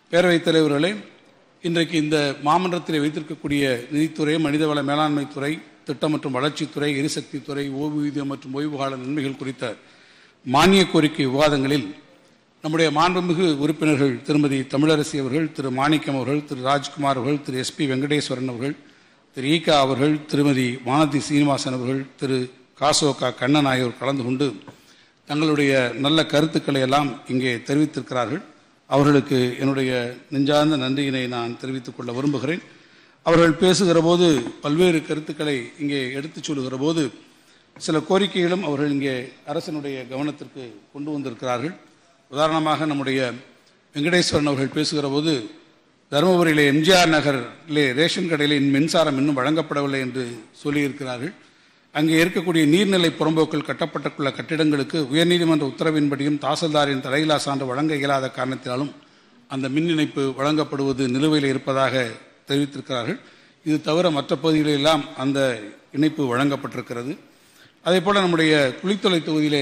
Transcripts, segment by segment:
பேரவைத் தலைவர்களே இன்றைக்கு இந்த மாமன்றத்தில் வைத்திருக்கக்கூடிய நிதித்துறை மனிதவள மேலாண்மை துறை திட்டம் மற்றும் வளர்ச்சித்துறை எரிசக்தி துறை ஓய்வூதியம் மற்றும் ஓய்வுகால நன்மைகள் குறித்த மானிய கோரிக்கை விவாதங்களில் நம்முடைய மாண்புமிகு உறுப்பினர்கள் திருமதி தமிழரசி அவர்கள் திரு மாணிக்கம் அவர்கள் திரு ராஜ்குமார் அவர்கள் திரு எஸ்பி வெங்கடேஸ்வரன் அவர்கள் திரு ஈகா அவர்கள் திருமதி வானதி சீனிவாசன் அவர்கள் திரு காசோகா கண்ணன் ஆகியோர் கலந்து கொண்டு தங்களுடைய நல்ல கருத்துக்களை எல்லாம் இங்கே தெரிவித்திருக்கிறார்கள் அவர்களுக்கு என்னுடைய நெஞ்சார்ந்த நன்றியினை நான் தெரிவித்துக் கொள்ள விரும்புகிறேன் அவர்கள் பேசுகிற போது பல்வேறு கருத்துக்களை இங்கே எடுத்துச் சொல்லுகிற போது சில கோரிக்கைகளும் அவர்கள் இங்கே அரசனுடைய கவனத்திற்கு கொண்டு வந்திருக்கிறார்கள் உதாரணமாக நம்முடைய வெங்கடேஸ்வரன் அவர்கள் பேசுகிற போது தருமபுரியிலே எம்ஜிஆர் நகரிலே ரேஷன் கடையில் இன்னும் மின்சாரம் இன்னும் வழங்கப்படவில்லை என்று சொல்லியிருக்கிறார்கள் அங்கே இருக்கக்கூடிய நீர்நிலை புறம்போக்கில் கட்டப்பட்டுள்ள கட்டிடங்களுக்கு உயர்நீதிமன்ற உத்தரவின்படியும் தாசில்தாரின் தலையிலா சான்று வழங்க இயலாத காரணத்தினாலும் அந்த மின் இணைப்பு வழங்கப்படுவது நிலுவையில் இருப்பதாக தெரிவித்திருக்கிறார்கள் இது தவிர மற்ற பகுதிகளெல்லாம் அந்த இணைப்பு வழங்கப்பட்டிருக்கிறது அதே போல நம்முடைய குளித்தொலை தொகுதியிலே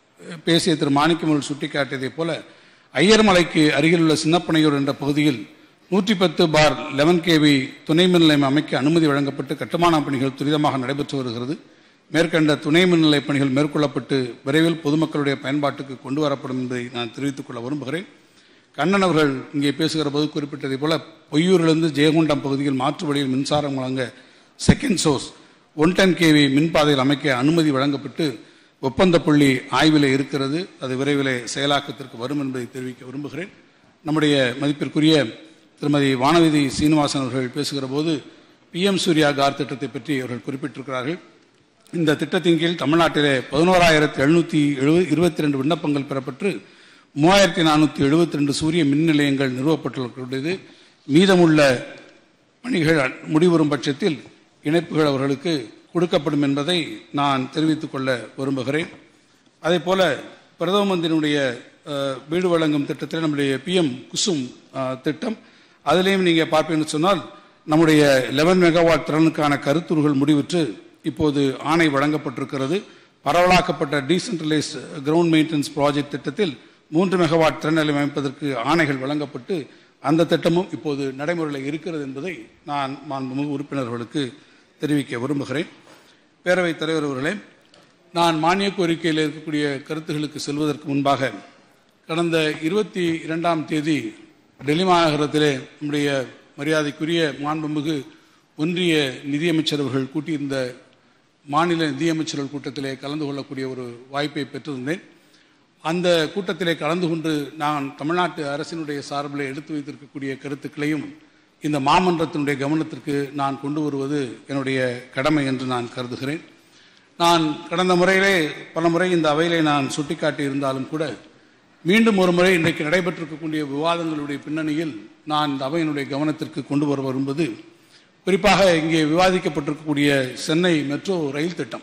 பேசிய திரு மாணிக்கமல் சுட்டிக்காட்டியதைப் போல ஐயர்மலைக்கு அருகில் உள்ள சின்னப்பனையூர் என்ற பகுதியில் நூற்றி பத்து பார் லெவன் கேவி துணை மின் நிலையம் அமைக்க அனுமதி வழங்கப்பட்டு கட்டுமான பணிகள் துரிதமாக நடைபெற்று வருகிறது மேற்கண்ட துணை மின் நிலைய பணிகள் மேற்கொள்ளப்பட்டு விரைவில் பொதுமக்களுடைய பயன்பாட்டுக்கு கொண்டு வரப்படும் என்பதை நான் தெரிவித்துக் கொள்ள விரும்புகிறேன் கண்ணன் அவர்கள் இங்கே பேசுகிற போது குறிப்பிட்டதைப் போல பொய்யூரிலிருந்து ஜெயகுண்டம் பகுதியில் மாற்று வழியில் மின்சாரம் வழங்க second source one ten KV மின்பாதையில் அமைக்க அனுமதி வழங்கப்பட்டு ஒப்பந்த புள்ளி ஆய்வில் இருக்கிறது அது விரைவில் செயலாக்கத்திற்கு வரும் என்பதை தெரிவிக்க விரும்புகிறேன் நம்முடைய மதிப்பிற்குரிய திருமதி வானவிதி சீனிவாசன் அவர்கள் பேசுகிற போது பிஎம் சூர்யா கார் திட்டத்தை பற்றி அவர்கள் குறிப்பிட்டிருக்கிறார்கள் இந்த திட்டத்தின் கீழ் தமிழ்நாட்டிலே பதினோராயிரத்தி எழுநூற்றி எழுபது இருபத்தி ரெண்டு விண்ணப்பங்கள் பெறப்பட்டு மூவாயிரத்தி நானூற்றி எழுபத்தி ரெண்டு சூரிய மின் நிலையங்கள் நிறுவப்பட்டுள்ளது மீதமுள்ள பணிகள் முடிவரும் பட்சத்தில் இணைப்புகள் அவர்களுக்கு கொடுக்கப்படும் என்பதை நான் தெரிவித்துக் கொள்ள விரும்புகிறேன் அதே போல பிரதம மந்திரியினுடைய அஹ், வீடு வழங்கும் திட்டத்தில் நம்முடைய பிஎம் குசும் அஹ், திட்டம் அதிலேயும் நீங்கள் பார்ப்பீங்கன்னு சொன்னால் நம்முடைய 11 மெகாவாட் திறனுக்கான கருத்துருகள் முடிவுற்று இப்போது ஆணை வழங்கப்பட்டிருக்கிறது பரவலாக்கப்பட்ட டீசென்ட்ரலைஸ் கிரவுண்ட் மெயின்டெனன்ஸ் ப்ராஜெக்ட் திட்டத்தில் மூன்று மெகாவாட் திறன் நிலையம் அமைப்பதற்கு ஆணைகள் வழங்கப்பட்டு அந்த திட்டமும் இப்போது நடைமுறையில் இருக்கிறது என்பதை நான் மாண்புமிகு உறுப்பினர்களுக்கு தெரிவிக்க விரும்புகிறேன் பேரவைத் தலைவர் அவர்களே நான் மானிய கோரிக்கையில் இருக்கக்கூடிய கருத்துகளுக்கு செல்வதற்கு முன்பாக கடந்த இருபத்தி இரண்டாம் தேதி டெல்லி மாநகரத்திலே நம்முடைய மரியாதைக்குரிய மாண்புமிகு ஒன்றிய நிதியமைச்சர் அவர்கள் கூட்டியிருந்த மாநில நிதியமைச்சர்கள் கூட்டத்திலே கலந்து கொள்ளக்கூடிய ஒரு வாய்ப்பை பெற்றிருந்தேன் அந்த கூட்டத்திலே கலந்து கொண்டு நான் தமிழ்நாட்டு அரசினுடைய சார்பில் எடுத்து வைத்திருக்கக்கூடிய கருத்துக்களையும் இந்த மாமன்றத்தினுடைய கவனத்திற்கு நான் கொண்டு வருவது என்னுடைய கடமை என்று நான் கருதுகிறேன் நான் கடந்த முறையிலே பல முறை இந்த அவையிலே நான் சுட்டிக்காட்டி இருந்தாலும் கூட மீண்டும் ஒரு முறை இன்றைக்கு நடைபெற்றிருக்கக்கூடிய விவாதங்களுடைய பின்னணியில் நான் இந்த அவையினுடைய கவனத்திற்கு கொண்டு வர விரும்புவது குறிப்பாக இங்கே விவாதிக்கப்பட்டிருக்கக்கூடிய சென்னை மெட்ரோ ரயில் திட்டம்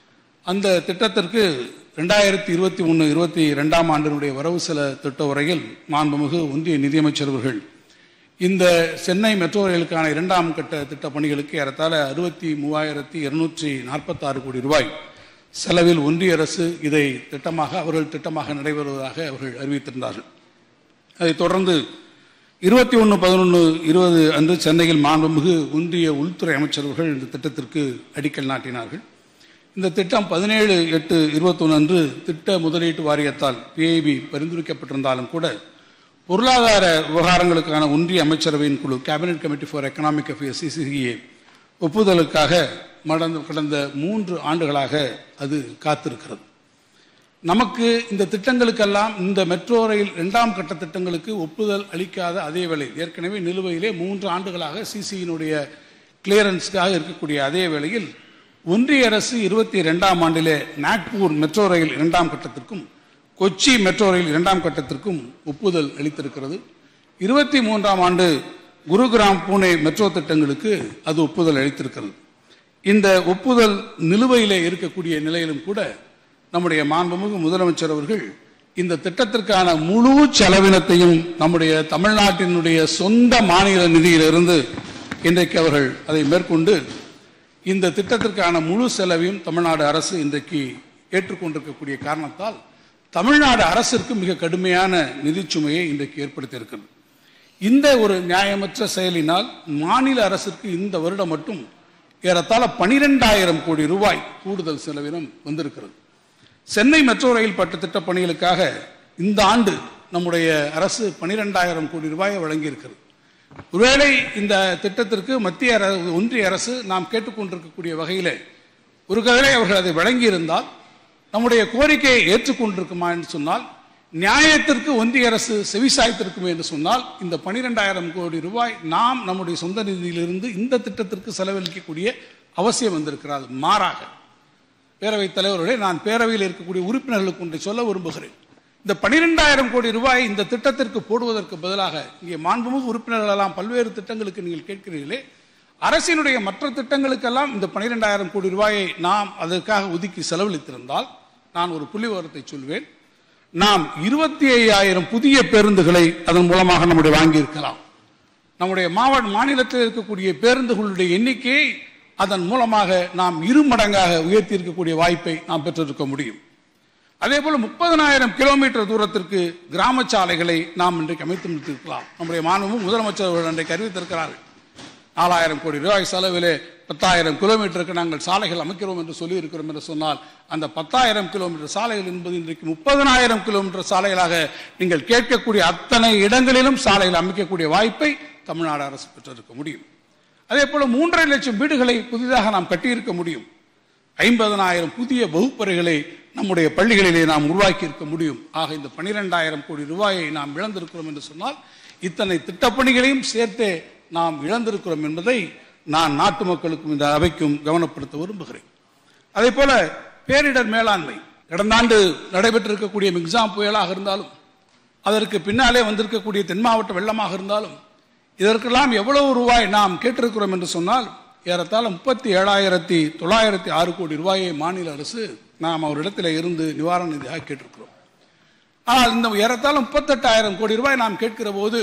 அந்த திட்டத்திற்கு ரெண்டாயிரத்தி இருபத்தி ஒன்று இருபத்தி ரெண்டாம் ஆண்டினுடைய வரவு செல திட்ட உரையில் மாண்புமிகு ஒன்றிய நிதியமைச்சர் அவர்கள் இந்த சென்னை மெட்ரோ ரயிலுக்கான இரண்டாம் கட்ட திட்ட பணிகளுக்கு ஏறத்தாழ அறுபத்தி மூவாயிரத்தி இருநூற்றி நாற்பத்தாறு கோடி ரூபாய் செலவில் ஒன்றிய அரசு இதை திட்டமாக அவர்கள் திட்டமாக நடைபெறுவதாக அவர்கள் அறிவித்திருந்தார்கள் அதைத் தொடர்ந்து இருபத்தி ஒன்று பதினொன்று இருபது அன்று சென்னையில் மாண்புமிகு ஒன்றிய உள்துறை அமைச்சர்கள் இந்த திட்டத்திற்கு அடிக்கல் நாட்டினார்கள் இந்த திட்டம் பதினேழு எட்டு இருபத்தொன்று அன்று திட்ட முதலீட்டு வாரியத்தால் பிஐபி பரிந்துரைக்கப்பட்டிருந்தாலும் கூட பொருளாதார விவகாரங்களுக்கான ஒன்றிய அமைச்சரவையின் குழு cabinet committee for economic affairs CCA ஒப்புதலுக்காக மடந்த கடந்த மூன்று ஆண்டுகளாக அது காத்திருக்கிறது நமக்கு இந்த திட்டங்களுக்கெல்லாம் இந்த மெட்ரோ ரயில் இரண்டாம் கட்ட திட்டங்களுக்கு ஒப்புதல் அளிக்காத அதே வேளை ஏற்கனவே நிலுவையிலே மூன்று ஆண்டுகளாக சிசியினுடைய கிளியரன்ஸ்க்காக இருக்கக்கூடிய அதே வேளையில் ஒன்றிய அரசு இருபத்தி இரண்டாம் ஆண்டிலே நாக்பூர் மெட்ரோ ரயில் இரண்டாம் கட்டத்திற்கும் கொச்சி மெட்ரோ ரயில் இரண்டாம் கட்டத்திற்கும் ஒப்புதல் அளித்திருக்கிறது இருபத்தி மூன்றாம் ஆண்டு குருகிராம் பூனே மெட்ரோ திட்டங்களுக்கு அது ஒப்புதல் அளித்திருக்கிறது இந்த ஒப்புதல் நிலுவையிலே இருக்கக்கூடிய நிலையிலும் கூட நம்முடைய மாண்புமிகு முதலமைச்சர் அவர்கள் இந்த திட்டத்திற்கான முழு செலவினத்தையும் நம்முடைய தமிழ்நாட்டினுடைய சொந்த மாநில நிதியிலிருந்து இன்றைக்கு அவர்கள் அதை மேற்கொண்டு இந்த திட்டத்திற்கான முழு செலவையும் தமிழ்நாடு அரசு இன்றைக்கு ஏற்றுக்கொண்டிருக்கக்கூடிய காரணத்தால் தமிழ்நாடு அரசிற்கு மிக கடுமையான நிதிச்சுமையை இன்றைக்கு ஏற்படுத்தியிருக்கிறது இந்த ஒரு நியாயமற்ற செயலினால் மாநில அரசுக்கு இந்த வருடம் மட்டும் ஏறத்தாழ பனிரெண்டாயிரம் கோடி ரூபாய் கூடுதல் செலவினம் வந்திருக்கிறது சென்னை மெட்ரோ ரயில் பட்ட திட்ட பணிகளுக்காக இந்த ஆண்டு நம்முடைய அரசு பனிரெண்டாயிரம் கோடி ரூபாயை வழங்கியிருக்கிறது ஒருவேளை இந்த திட்டத்திற்கு மத்திய அரசு ஒன்றிய அரசு நாம் கேட்டுக்கொண்டிருக்கக்கூடிய வகையிலே ஒருவேளை அவர்கள் அதை வழங்கியிருந்தால் நம்முடைய கோரிக்கையை ஏற்றுக்கொண்டிருக்குமா என்று சொன்னால் நியாயத்திற்கு ஒன்றிய அரசு செவிசாய்த்திருக்குமே என்று சொன்னால் இந்த பனிரெண்டாயிரம் கோடி ரூபாய் நாம் நம்முடைய சொந்த நிதியிலிருந்து இந்த திட்டத்திற்கு செலவழிக்கக்கூடிய அவசியம் வந்திருக்கிறது மாறாக பேரவைத் தலைவர்களே நான் பேரவையில் இருக்கக்கூடிய உறுப்பினர்களுக்கு ஒன்றை சொல்ல விரும்புகிறேன் இந்த பனிரெண்டாயிரம் கோடி ரூபாய் இந்த திட்டத்திற்கு போடுவதற்கு பதிலாக இங்கே மாண்புமிகு உறுப்பினர்கள் எல்லாம் பல்வேறு திட்டங்களுக்கு நீங்கள் கேட்கிறீர்களே அரசினுடைய மற்ற திட்டங்களுக்கெல்லாம் இந்த பனிரெண்டாயிரம் கோடி ரூபாயை நாம் அதற்காக ஒதுக்கி செலவழித்திருந்தால் நான் ஒரு புள்ளி விவரத்தை சொல்வேன் நாம் இருபத்தி ஐயாயிரம் புதிய பேருந்துகளை அதன் மூலமாக நம்முடைய வாங்கியிருக்கலாம் நம்முடைய மாவட்ட மாநிலத்தில் இருக்கக்கூடிய பேருந்துகளுடைய எண்ணிக்கையை அதன் மூலமாக நாம் இரு மடங்காக உயர்த்தி இருக்கக்கூடிய வாய்ப்பை நாம் பெற்றிருக்க முடியும் அதே போல முப்பதனாயிரம் கிலோமீட்டர் தூரத்திற்கு கிராம சாலைகளை நாம் இன்றைக்கு அமைத்து முடித்திருக்கலாம் நம்முடைய மாணவரும் முதலமைச்சர் அவர்கள் இன்றைக்கு அறிவித்திருக்கிறார்கள் நாலாயிரம் கோடி ரூபாய் செலவிலே பத்தாயிரம் கிலோமீட்டருக்கு நாங்கள் சாலைகள் அமைக்கிறோம் என்று சொல்லி இருக்கிறோம் என்று சொன்னால் அந்த பத்தாயிரம் கிலோமீட்டர் சாலைகள் என்பது இன்றைக்கு முப்பதனாயிரம் கிலோமீட்டர் சாலைகளாக நீங்கள் கேட்கக்கூடிய அத்தனை இடங்களிலும் சாலைகள் அமைக்கக்கூடிய வாய்ப்பை தமிழ்நாடு அரசு பெற்றிருக்க முடியும் அதே போல மூன்றரை லட்சம் வீடுகளை புதிதாக நாம் கட்டியிருக்க முடியும் ஐம்பதனாயிரம் புதிய வகுப்பறைகளை நம்முடைய பள்ளிகளிலே நாம் உருவாக்கி இருக்க முடியும் ஆக இந்த பனிரெண்டாயிரம் கோடி ரூபாயை நாம் இழந்திருக்கிறோம் என்று சொன்னால் இத்தனை திட்டப்பணிகளையும் சேர்த்தே நாம் இழந்திருக்கிறோம் என்பதை நான் நாட்டு மக்களுக்கும் இந்த அவைக்கும் கவனப்படுத்த விரும்புகிறேன் அதே போல பேரிடர் மேலாண்மை கடந்த ஆண்டு நடைபெற்றிருக்கக்கூடிய மிக்ஸாம் புயலாக இருந்தாலும் அதற்கு பின்னாலே வந்திருக்கக்கூடிய தென் மாவட்ட வெள்ளமாக இருந்தாலும் இதற்கெல்லாம் எவ்வளவு ரூபாய் நாம் கேட்டிருக்கிறோம் என்று சொன்னால் ஏறத்தாழ முப்பத்தி ஏழாயிரத்தி தொள்ளாயிரத்தி ஆறு கோடி ரூபாயை மாநில அரசு நாம் அவரிடத்தில் இருந்து நிவாரண நிதியாக கேட்டிருக்கிறோம் ஆனால் இந்த ஏறத்தாழ முப்பத்தெட்டாயிரம் கோடி ரூபாய் நாம் கேட்கிற போது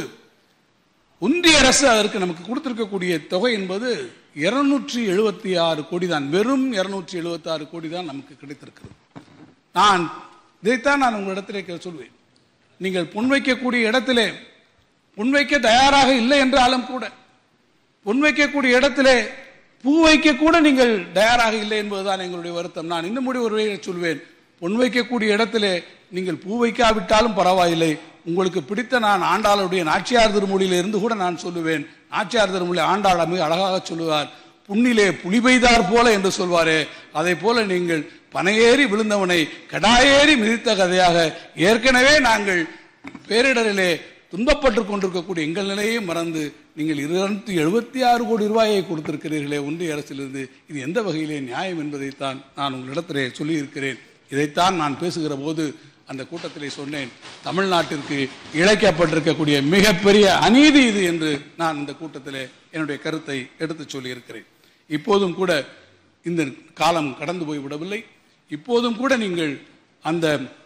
ஒன்றிய அரசு அதற்கு நமக்கு கொடுத்திருக்கக்கூடிய தொகை என்பது இருநூற்றி எழுபத்தி ஆறு கோடி தான் வெறும் இருநூற்றி எழுபத்தி ஆறு கோடி தான் நமக்கு கிடைத்திருக்கிறது நான் இதைத்தான் நான் உங்களிடத்திலே சொல்வேன் நீங்கள் பொன்வைக்கக்கூடிய இடத்திலே பொன்வைக்க தயாராக இல்லை என்றாலும் கூட பொன் வைக்கக்கூடிய இடத்திலே பூ வைக்க கூட நீங்கள் தயாராக இல்லை என்பதுதான் எங்களுடைய வருத்தம் நான் இன்னும் முடி ஒரு வகையில் சொல்வேன் பொன் வைக்கக்கூடிய இடத்திலே நீங்கள் பூ வைக்காவிட்டாலும் பரவாயில்லை உங்களுக்கு பிடித்த நான் ஆண்டாளுடைய நாச்சியார் திருமொழியில இருந்து கூட நான் சொல்லுவேன் நாச்சியார் திருமொழி ஆண்டாள் மிக அழகாக சொல்லுவார் புண்ணிலே புலி பெய்தார் போல என்று சொல்வாரே அதை போல நீங்கள் பனையேறி விழுந்தவனை கடாயேறி மிதித்த கதையாக ஏற்கனவே நாங்கள் பேரிடரிலே துன்பப்பட்டு கொண்டிருக்கக்கூடிய எங்கள் நிலையை மறந்து நீங்கள் இருநூத்தி எழுபத்தி ஆறு கோடி ரூபாயை கொடுத்திருக்கிறீர்களே ஒன்றிய அரசிலிருந்து இது எந்த வகையிலே நியாயம் என்பதைத்தான் நான் உங்களிடத்திலே சொல்லியிருக்கிறேன் இதைத்தான் நான் பேசுகிற போது அந்த கூட்டத்திலே சொன்னேன் தமிழ்நாட்டிற்கு இழைக்கப்பட்டிருக்கக்கூடிய மிகப்பெரிய அநீதி இது என்று நான் இந்த கூட்டத்திலே என்னுடைய கருத்தை எடுத்துச் சொல்லியிருக்கிறேன் இப்போதும் கூட இந்த காலம் கடந்து போய்விடவில்லை இப்போதும் கூட நீங்கள் அந்த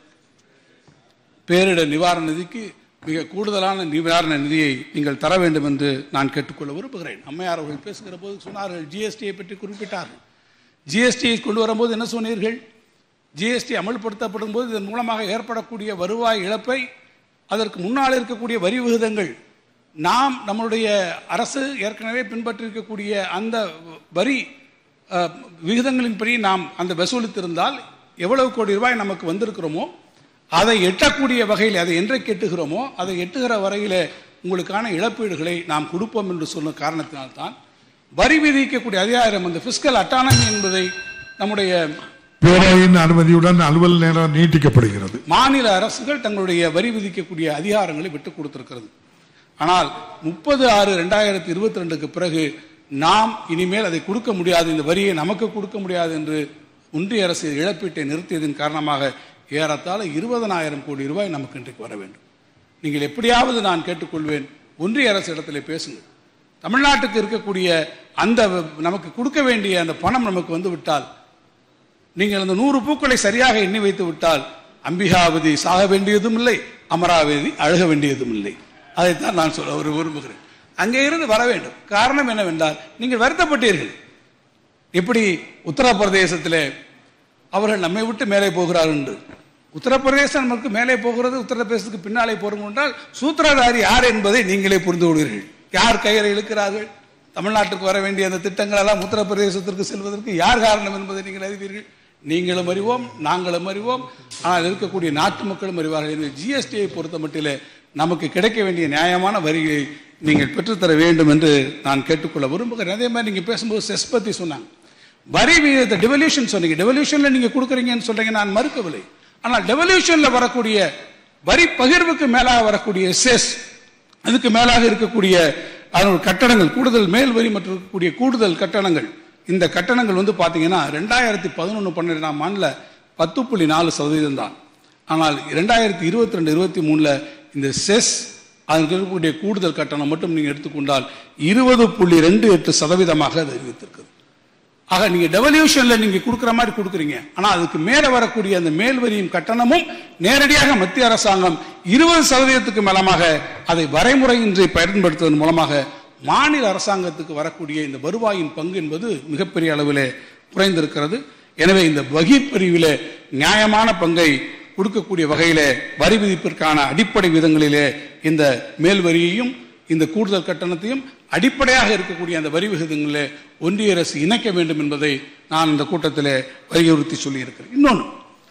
பேரிடர் நிவாரண நிதிக்கு மிக கூடுதலான நிவாரண நிதியை நீங்கள் தர வேண்டும் என்று நான் கேட்டுக்கொள்ள விரும்புகிறேன் அம்மையார் அவர்கள் பேசுகிற போது சொன்னார்கள் ஜிஎஸ்டியை பற்றி குறிப்பிட்டார்கள் ஜிஎஸ்டியை கொண்டு வரும்போது என்ன சொன்னீர்கள் ஜிஎஸ்டி அமல்படுத்தப்படும் போது இதன் மூலமாக ஏற்படக்கூடிய வருவாய் இழப்பை அதற்கு முன்னால் இருக்கக்கூடிய வரி விகிதங்கள் நாம் நம்மளுடைய அரசு ஏற்கனவே பின்பற்றிருக்கக்கூடிய அந்த வரி அஹ், விகிதங்களின்படி நாம் அந்த வசூலித்திருந்தால் எவ்வளவு கோடி ரூபாய் நமக்கு வந்திருக்கிறோமோ அதை எட்டக்கூடிய வகையில் அதை என்றைக்கு எட்டுகிறோமோ அதை எட்டுகிற வரையிலே உங்களுக்கான இழப்பீடுகளை நாம் கொடுப்போம் என்று சொன்ன காரணத்தினால்தான் வரி விதிக்கக்கூடிய அதிகாரம் அந்த பிஸ்கல் அட்டானமி என்பதை நம்முடைய பேரவையின் அனுமதியுடன் அலுவல் நேரம் நீட்டிக்கப்படுகிறது மாநில அரசுகள் தங்களுடைய வரி விதிக்கக்கூடிய அதிகாரங்களை விட்டுக் கொடுத்திருக்கிறது ஆனால் முப்பது ஆறு ரெண்டாயிரத்தி இருபத்தி ரெண்டுக்கு பிறகு நாம் இனிமேல் அதை கொடுக்க முடியாது இந்த வரியை நமக்கு கொடுக்க முடியாது என்று ஒன்றிய அரசு இழப்பீட்டை நிறுத்தியதன் காரணமாக ஏறத்தாழ இருபதனாயிரம் கோடி ரூபாய் நமக்கு இன்றைக்கு வர வேண்டும் நீங்கள் எப்படியாவது நான் கேட்டுக்கொள்வேன் ஒன்றிய அரசு இடத்திலே பேசுங்கள் தமிழ்நாட்டுக்கு இருக்கக்கூடிய அந்த நமக்கு கொடுக்க வேண்டிய அந்த பணம் நமக்கு வந்து விட்டால் நீங்கள் அந்த நூறு பூக்களை சரியாக எண்ணி வைத்து விட்டால் அம்பிகாவதி சாக வேண்டியதும் இல்லை அமராவதி அழுக வேண்டியதும் இல்லை அதைத்தான் நான் சொல்ல ஒரு விரும்புகிறேன் அங்கே இருந்து வர வேண்டும் காரணம் என்னவென்றால் நீங்கள் வருத்தப்பட்டீர்கள் எப்படி உத்தரப்பிரதேசத்திலே அவர்கள் நம்மை விட்டு மேலே போகிறார்கள் என்று உத்தரப்பிரதேசம் நமக்கு மேலே போகிறது உத்தரப்பிரதேசத்துக்கு பின்னாலே போகிறோம் என்றால் சூத்திரதாரி யார் என்பதை நீங்களே புரிந்து கொள்வீர்கள் யார் கையில் இழுக்கிறார்கள் தமிழ்நாட்டுக்கு வர வேண்டிய அந்த திட்டங்கள் எல்லாம் உத்தரப்பிரதேசத்திற்கு செல்வதற்கு யார் காரணம் என்பதை நீங்கள் அறிவீர்கள் நீங்களும் அறிவோம் நாங்களும் அறிவோம் ஆனால் இருக்கக்கூடிய நாட்டு மக்களும் அறிவார்கள் எனவே ஜிஎஸ்டியை பொறுத்த மட்டிலே நமக்கு கிடைக்க வேண்டிய நியாயமான வரிகளை நீங்கள் பெற்றுத்தர வேண்டும் என்று நான் கேட்டுக்கொள்ள விரும்புகிறேன் அதே மாதிரி நீங்கள் பேசும்போது செஸ் பற்றி சொன்னாங்க வரி விகிதத்தை டெவல்யூஷன் சொன்னீங்க டெவல்யூஷன்ல நீங்க கொடுக்குறீங்கன்னு சொல்றீங்க நான் மறுக்கவில்லை ஆனால் டெவல்யூஷன்ல வரக்கூடிய வரி பகிர்வுக்கு மேலாக வரக்கூடிய செஸ் அதுக்கு மேலாக இருக்கக்கூடிய அதனோட கட்டணங்கள் கூடுதல் மேல் வரி மற்றும் இருக்கக்கூடிய கூடுதல் கட்டணங்கள் இந்த கட்டணங்கள் வந்து பாத்தீங்கன்னா ரெண்டாயிரத்தி பதினொன்று பன்னிரெண்டாம் ஆண்டுல பத்து புள்ளி நாலு சதவீதம் தான் ஆனால் ரெண்டாயிரத்தி இருபத்தி ரெண்டு இருபத்தி மூணுல இந்த செஸ் அதுக்கு இருக்கக்கூடிய கூடுதல் கட்டணம் மட்டும் நீங்க எடுத்துக்கொண்டால் இருபது புள்ளி ரெண்டு எட்டு சதவீதமாக அது அறிவித்திருக்கிறது ஆக நீங்க டெவல்யூஷன்ல நீங்க கொடுக்குற மாதிரி கொடுக்குறீங்க ஆனா அதுக்கு மேல வரக்கூடிய அந்த மேல் வரியும் கட்டணமும் நேரடியாக மத்திய அரசாங்கம் இருபது சதவீதத்துக்கு மேலமாக அதை வரைமுறையின்றி பயன்படுத்துவதன் மூலமாக மாநில அரசாங்கத்துக்கு வரக்கூடிய இந்த வருவாயின் பங்கு என்பது மிகப்பெரிய அளவிலே குறைந்திருக்கிறது எனவே இந்த வகிப்பிரிவிலே நியாயமான பங்கை கொடுக்கக்கூடிய வகையிலே வரி விதிப்பிற்கான அடிப்படை விதங்களிலே இந்த மேல் வரியையும் இந்த கூடுதல் கட்டணத்தையும் அடிப்படையாக இருக்கக்கூடிய அந்த வரி விகிதங்களிலே ஒன்றிய அரசு இணைக்க வேண்டும் என்பதை நான் இந்த கூட்டத்திலே வலியுறுத்தி சொல்லியிருக்கிறேன் இன்னொன்று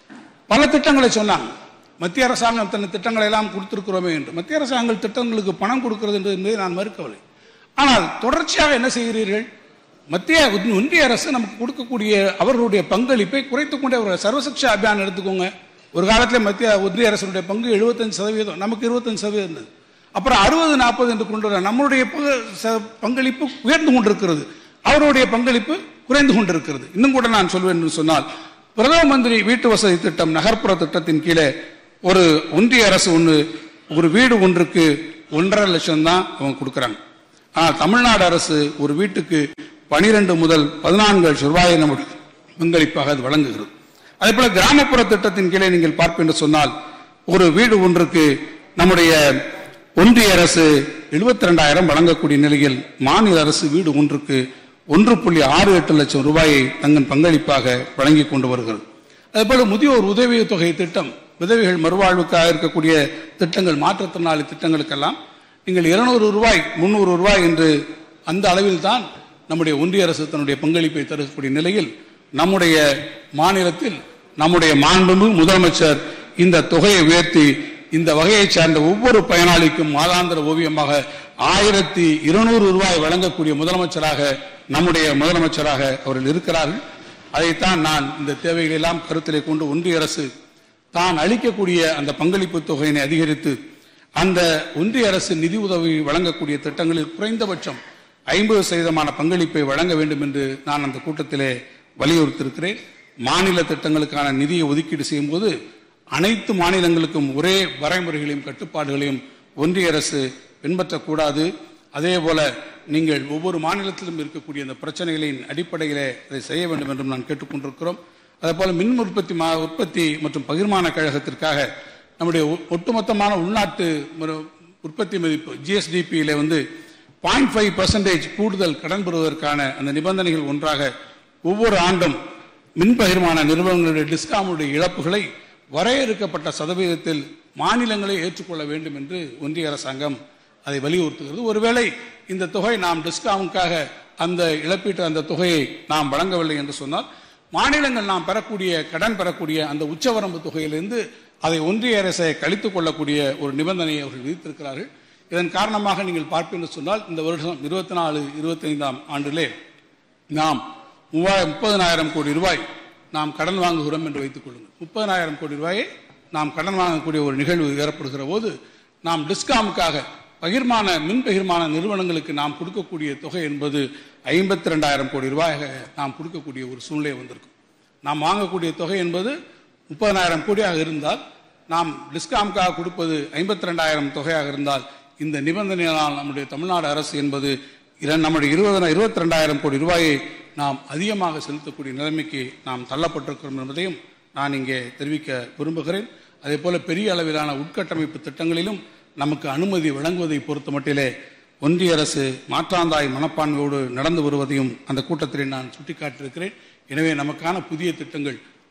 பல திட்டங்களை சொன்னாங்க மத்திய அரசாங்கம் தன் திட்டங்களை எல்லாம் கொடுத்திருக்கிறோமே என்று மத்திய அரசாங்கம் திட்டங்களுக்கு பணம் கொடுக்கிறது என்று என்பதை நான் மறுக்கவில்லை ஆனால் தொடர்ச்சியாக என்ன செய்கிறீர்கள் மத்திய ஒன்றிய அரசு நமக்கு கொடுக்கக்கூடிய அவர்களுடைய பங்களிப்பை குறைத்துக் கொண்டே ஒரு சர்வசிக்ஷா அபியான் எடுத்துக்கோங்க ஒரு காலத்தில் மத்திய ஒன்றிய அரசுடைய பங்கு 75% சதவீதம் நமக்கு 25% சதவீதம் இருந்தது அப்புறம் அறுபது நாற்பது என்று கொண்டு வர நம்மளுடைய பங்கு- ச- பங்களிப்பு உயர்ந்து கொண்டிருக்கிறது அவருடைய பங்களிப்பு குறைந்து கொண்டிருக்கிறது இன்னும் கூட நான் சொல்வேன் என்று சொன்னால் பிரதம மந்திரி வீட்டு வசதி திட்டம் நகர்ப்புற திட்டத்தின் கீழே ஒரு ஒன்றிய அரசு ஒன்று ஒரு வீடு ஒன்றுக்கு ஒன்றரை லட்சம் தான் அவங்க கொடுக்குறாங்க ஆனால் தமிழ்நாடு அரசு ஒரு வீட்டுக்கு பனிரெண்டு முதல் பதினான்கு லட்சம் ரூபாயை நம்முடைய பங்களிப்பாக அது வழங்குகிறது அதே போல கிராமப்புற திட்டத்தின் கீழே நீங்கள் பார்ப்பேன் என்று சொன்னால் ஒரு வீடு ஒன்றுக்கு நம்முடைய ஒன்றிய அரசு எழுபத்தி ரெண்டாயிரம் வழங்கக்கூடிய நிலையில் மாநில அரசு வீடு ஒன்றுக்கு ஒன்று புள்ளி ஆறு எட்டு லட்சம் ரூபாயை தங்கள் பங்களிப்பாக வழங்கி கொண்டு வருகிறது அதேபோல முதியோர் உதவித் தொகை திட்டம் விதவைகள் மறுவாழ்வுக்காக இருக்கக்கூடிய திட்டங்கள் மாற்றுத்திறனாளி திட்டங்களுக்கெல்லாம் நீங்கள் இருநூறு ரூபாய் முந்நூறு ரூபாய் என்று அந்த அளவில் தான் நம்முடைய ஒன்றிய அரசு தன்னுடைய பங்களிப்பை தரக்கூடிய நிலையில் நம்முடைய மாநிலத்தில் நம்முடைய மாண்புமிகு முதலமைச்சர் இந்த தொகையை உயர்த்தி இந்த வகையைச் சார்ந்த ஒவ்வொரு பயனாளிக்கும் மாதாந்திர ஓவியமாக ஆயிரத்தி இருநூறு ரூபாய் வழங்கக்கூடிய முதலமைச்சராக நம்முடைய முதலமைச்சராக அவர்கள் இருக்கிறார்கள் அதைத்தான் நான் இந்த தேவைகளை எல்லாம் கருத்திலே கொண்டு ஒன்றிய அரசு தான் அளிக்கக்கூடிய அந்த பங்களிப்பு தொகையினை அதிகரித்து அந்த ஒன்றிய அரசு நிதி உதவி வழங்கக்கூடிய திட்டங்களில் குறைந்தபட்சம் ஐம்பது சதவீதமான பங்களிப்பை வழங்க வேண்டும் என்று நான் அந்த கூட்டத்திலே வலியுறுத்தியிருக்கிறேன் மாநில திட்டங்களுக்கான நிதியை ஒதுக்கீடு செய்யும்போது அனைத்து மாநிலங்களுக்கும் ஒரே வரைமுறைகளையும் கட்டுப்பாடுகளையும் ஒன்றிய அரசு பின்பற்றக்கூடாது அதே போல நீங்கள் ஒவ்வொரு மாநிலத்திலும் இருக்கக்கூடிய அந்த பிரச்சனைகளின் அடிப்படையிலே அதை செய்ய வேண்டும் என்றும் நான் கேட்டுக்கொண்டிருக்கிறோம் அதே போல மின் உற்பத்தி மா- உற்பத்தி மற்றும் பகிர்மான கழகத்திற்காக நம்முடைய ஒ- ஒட்டுமொத்தமான உள்நாட்டு மறு- உற்பத்தி மதிப்பு ஜிஎஸ்டிபியில வந்து பாயிண்ட் ஃபைவ் பர்சன்டேஜ் கூடுதல் கடன் பெறுவதற்கான அந்த நிபந்தனைகள் ஒன்றாக ஒவ்வொரு ஆண்டும் மின் பகிர்மான நிறுவனங்களுடைய டிஸ்காமுடைய இழப்புகளை வரையறுக்கப்பட்ட சதவீதத்தில் மாநிலங்களே ஏற்றுக்கொள்ள வேண்டும் என்று ஒன்றிய அரசாங்கம் அதை வலியுறுத்துகிறது ஒருவேளை இந்த தொகை நாம் டிஸ்காமுக்காக அந்த இழப்பீட்டு அந்த தொகையை நாம் வழங்கவில்லை என்று சொன்னால் மாநிலங்கள் நாம் பெறக்கூடிய கடன் பெறக்கூடிய அந்த உச்சவரம்பு தொகையிலிருந்து அதை ஒன்றிய அரசை கழித்துக் கொள்ளக்கூடிய ஒரு நிபந்தனையை அவர்கள் விதித்திருக்கிறார்கள் இதன் காரணமாக நீங்கள் பார்ப்பீர்கள் சொன்னால் இந்த வருடம் இருபத்தி நாலு இருபத்தி ஐந்தாம் ஆண்டிலே நாம் மூவாயிரம் முப்பதனாயிரம் கோடி ரூபாய் நாம் கடன் வாங்குகிறோம் என்று வைத்துக் கொள்ளுங்கள் முப்பதனாயிரம் கோடி ரூபாயை நாம் கடன் வாங்கக்கூடிய ஒரு நிகழ்வு ஏற்படுகிற போது நாம் டிஸ்காமுக்காக பகிர்மான மின் பகிர்மான நிறுவனங்களுக்கு நாம் கொடுக்கக்கூடிய தொகை என்பது ஐம்பத்தி ரெண்டாயிரம் கோடி ரூபாயாக நாம் கொடுக்கக்கூடிய ஒரு சூழ்நிலை வந்திருக்கும் நாம் வாங்கக்கூடிய தொகை என்பது முப்பதனாயிரம் கோடியாக இருந்தால் நாம் டிஸ்காமுக்காக கொடுப்பது ஐம்பத்தி ரெண்டாயிரம் தொகையாக இருந்தால் இந்த நிபந்தனையால் நம்முடைய தமிழ்நாடு அரசு என்பது இர- நம்முடைய இருபது இருபத்தி ரெண்டாயிரம் கோடி ரூபாயை நாம் அதிகமாக செலுத்தக்கூடிய நிலைமைக்கு நாம் தள்ளப்பட்டிருக்கிறோம் என்பதையும் நான் இங்கே தெரிவிக்க விரும்புகிறேன் அதே போல பெரிய அளவிலான உட்கட்டமைப்பு திட்டங்களிலும் நமக்கு அனுமதி வழங்குவதை பொறுத்த மட்டிலே ஒன்றிய அரசு மாற்றாந்தாய் மனப்பான்மையோடு நடந்து வருவதையும் அந்த கூட்டத்திலே நான் சுட்டிக்காட்டியிருக்கிறேன் எனவே நமக்கான புதிய திட்டங்கள்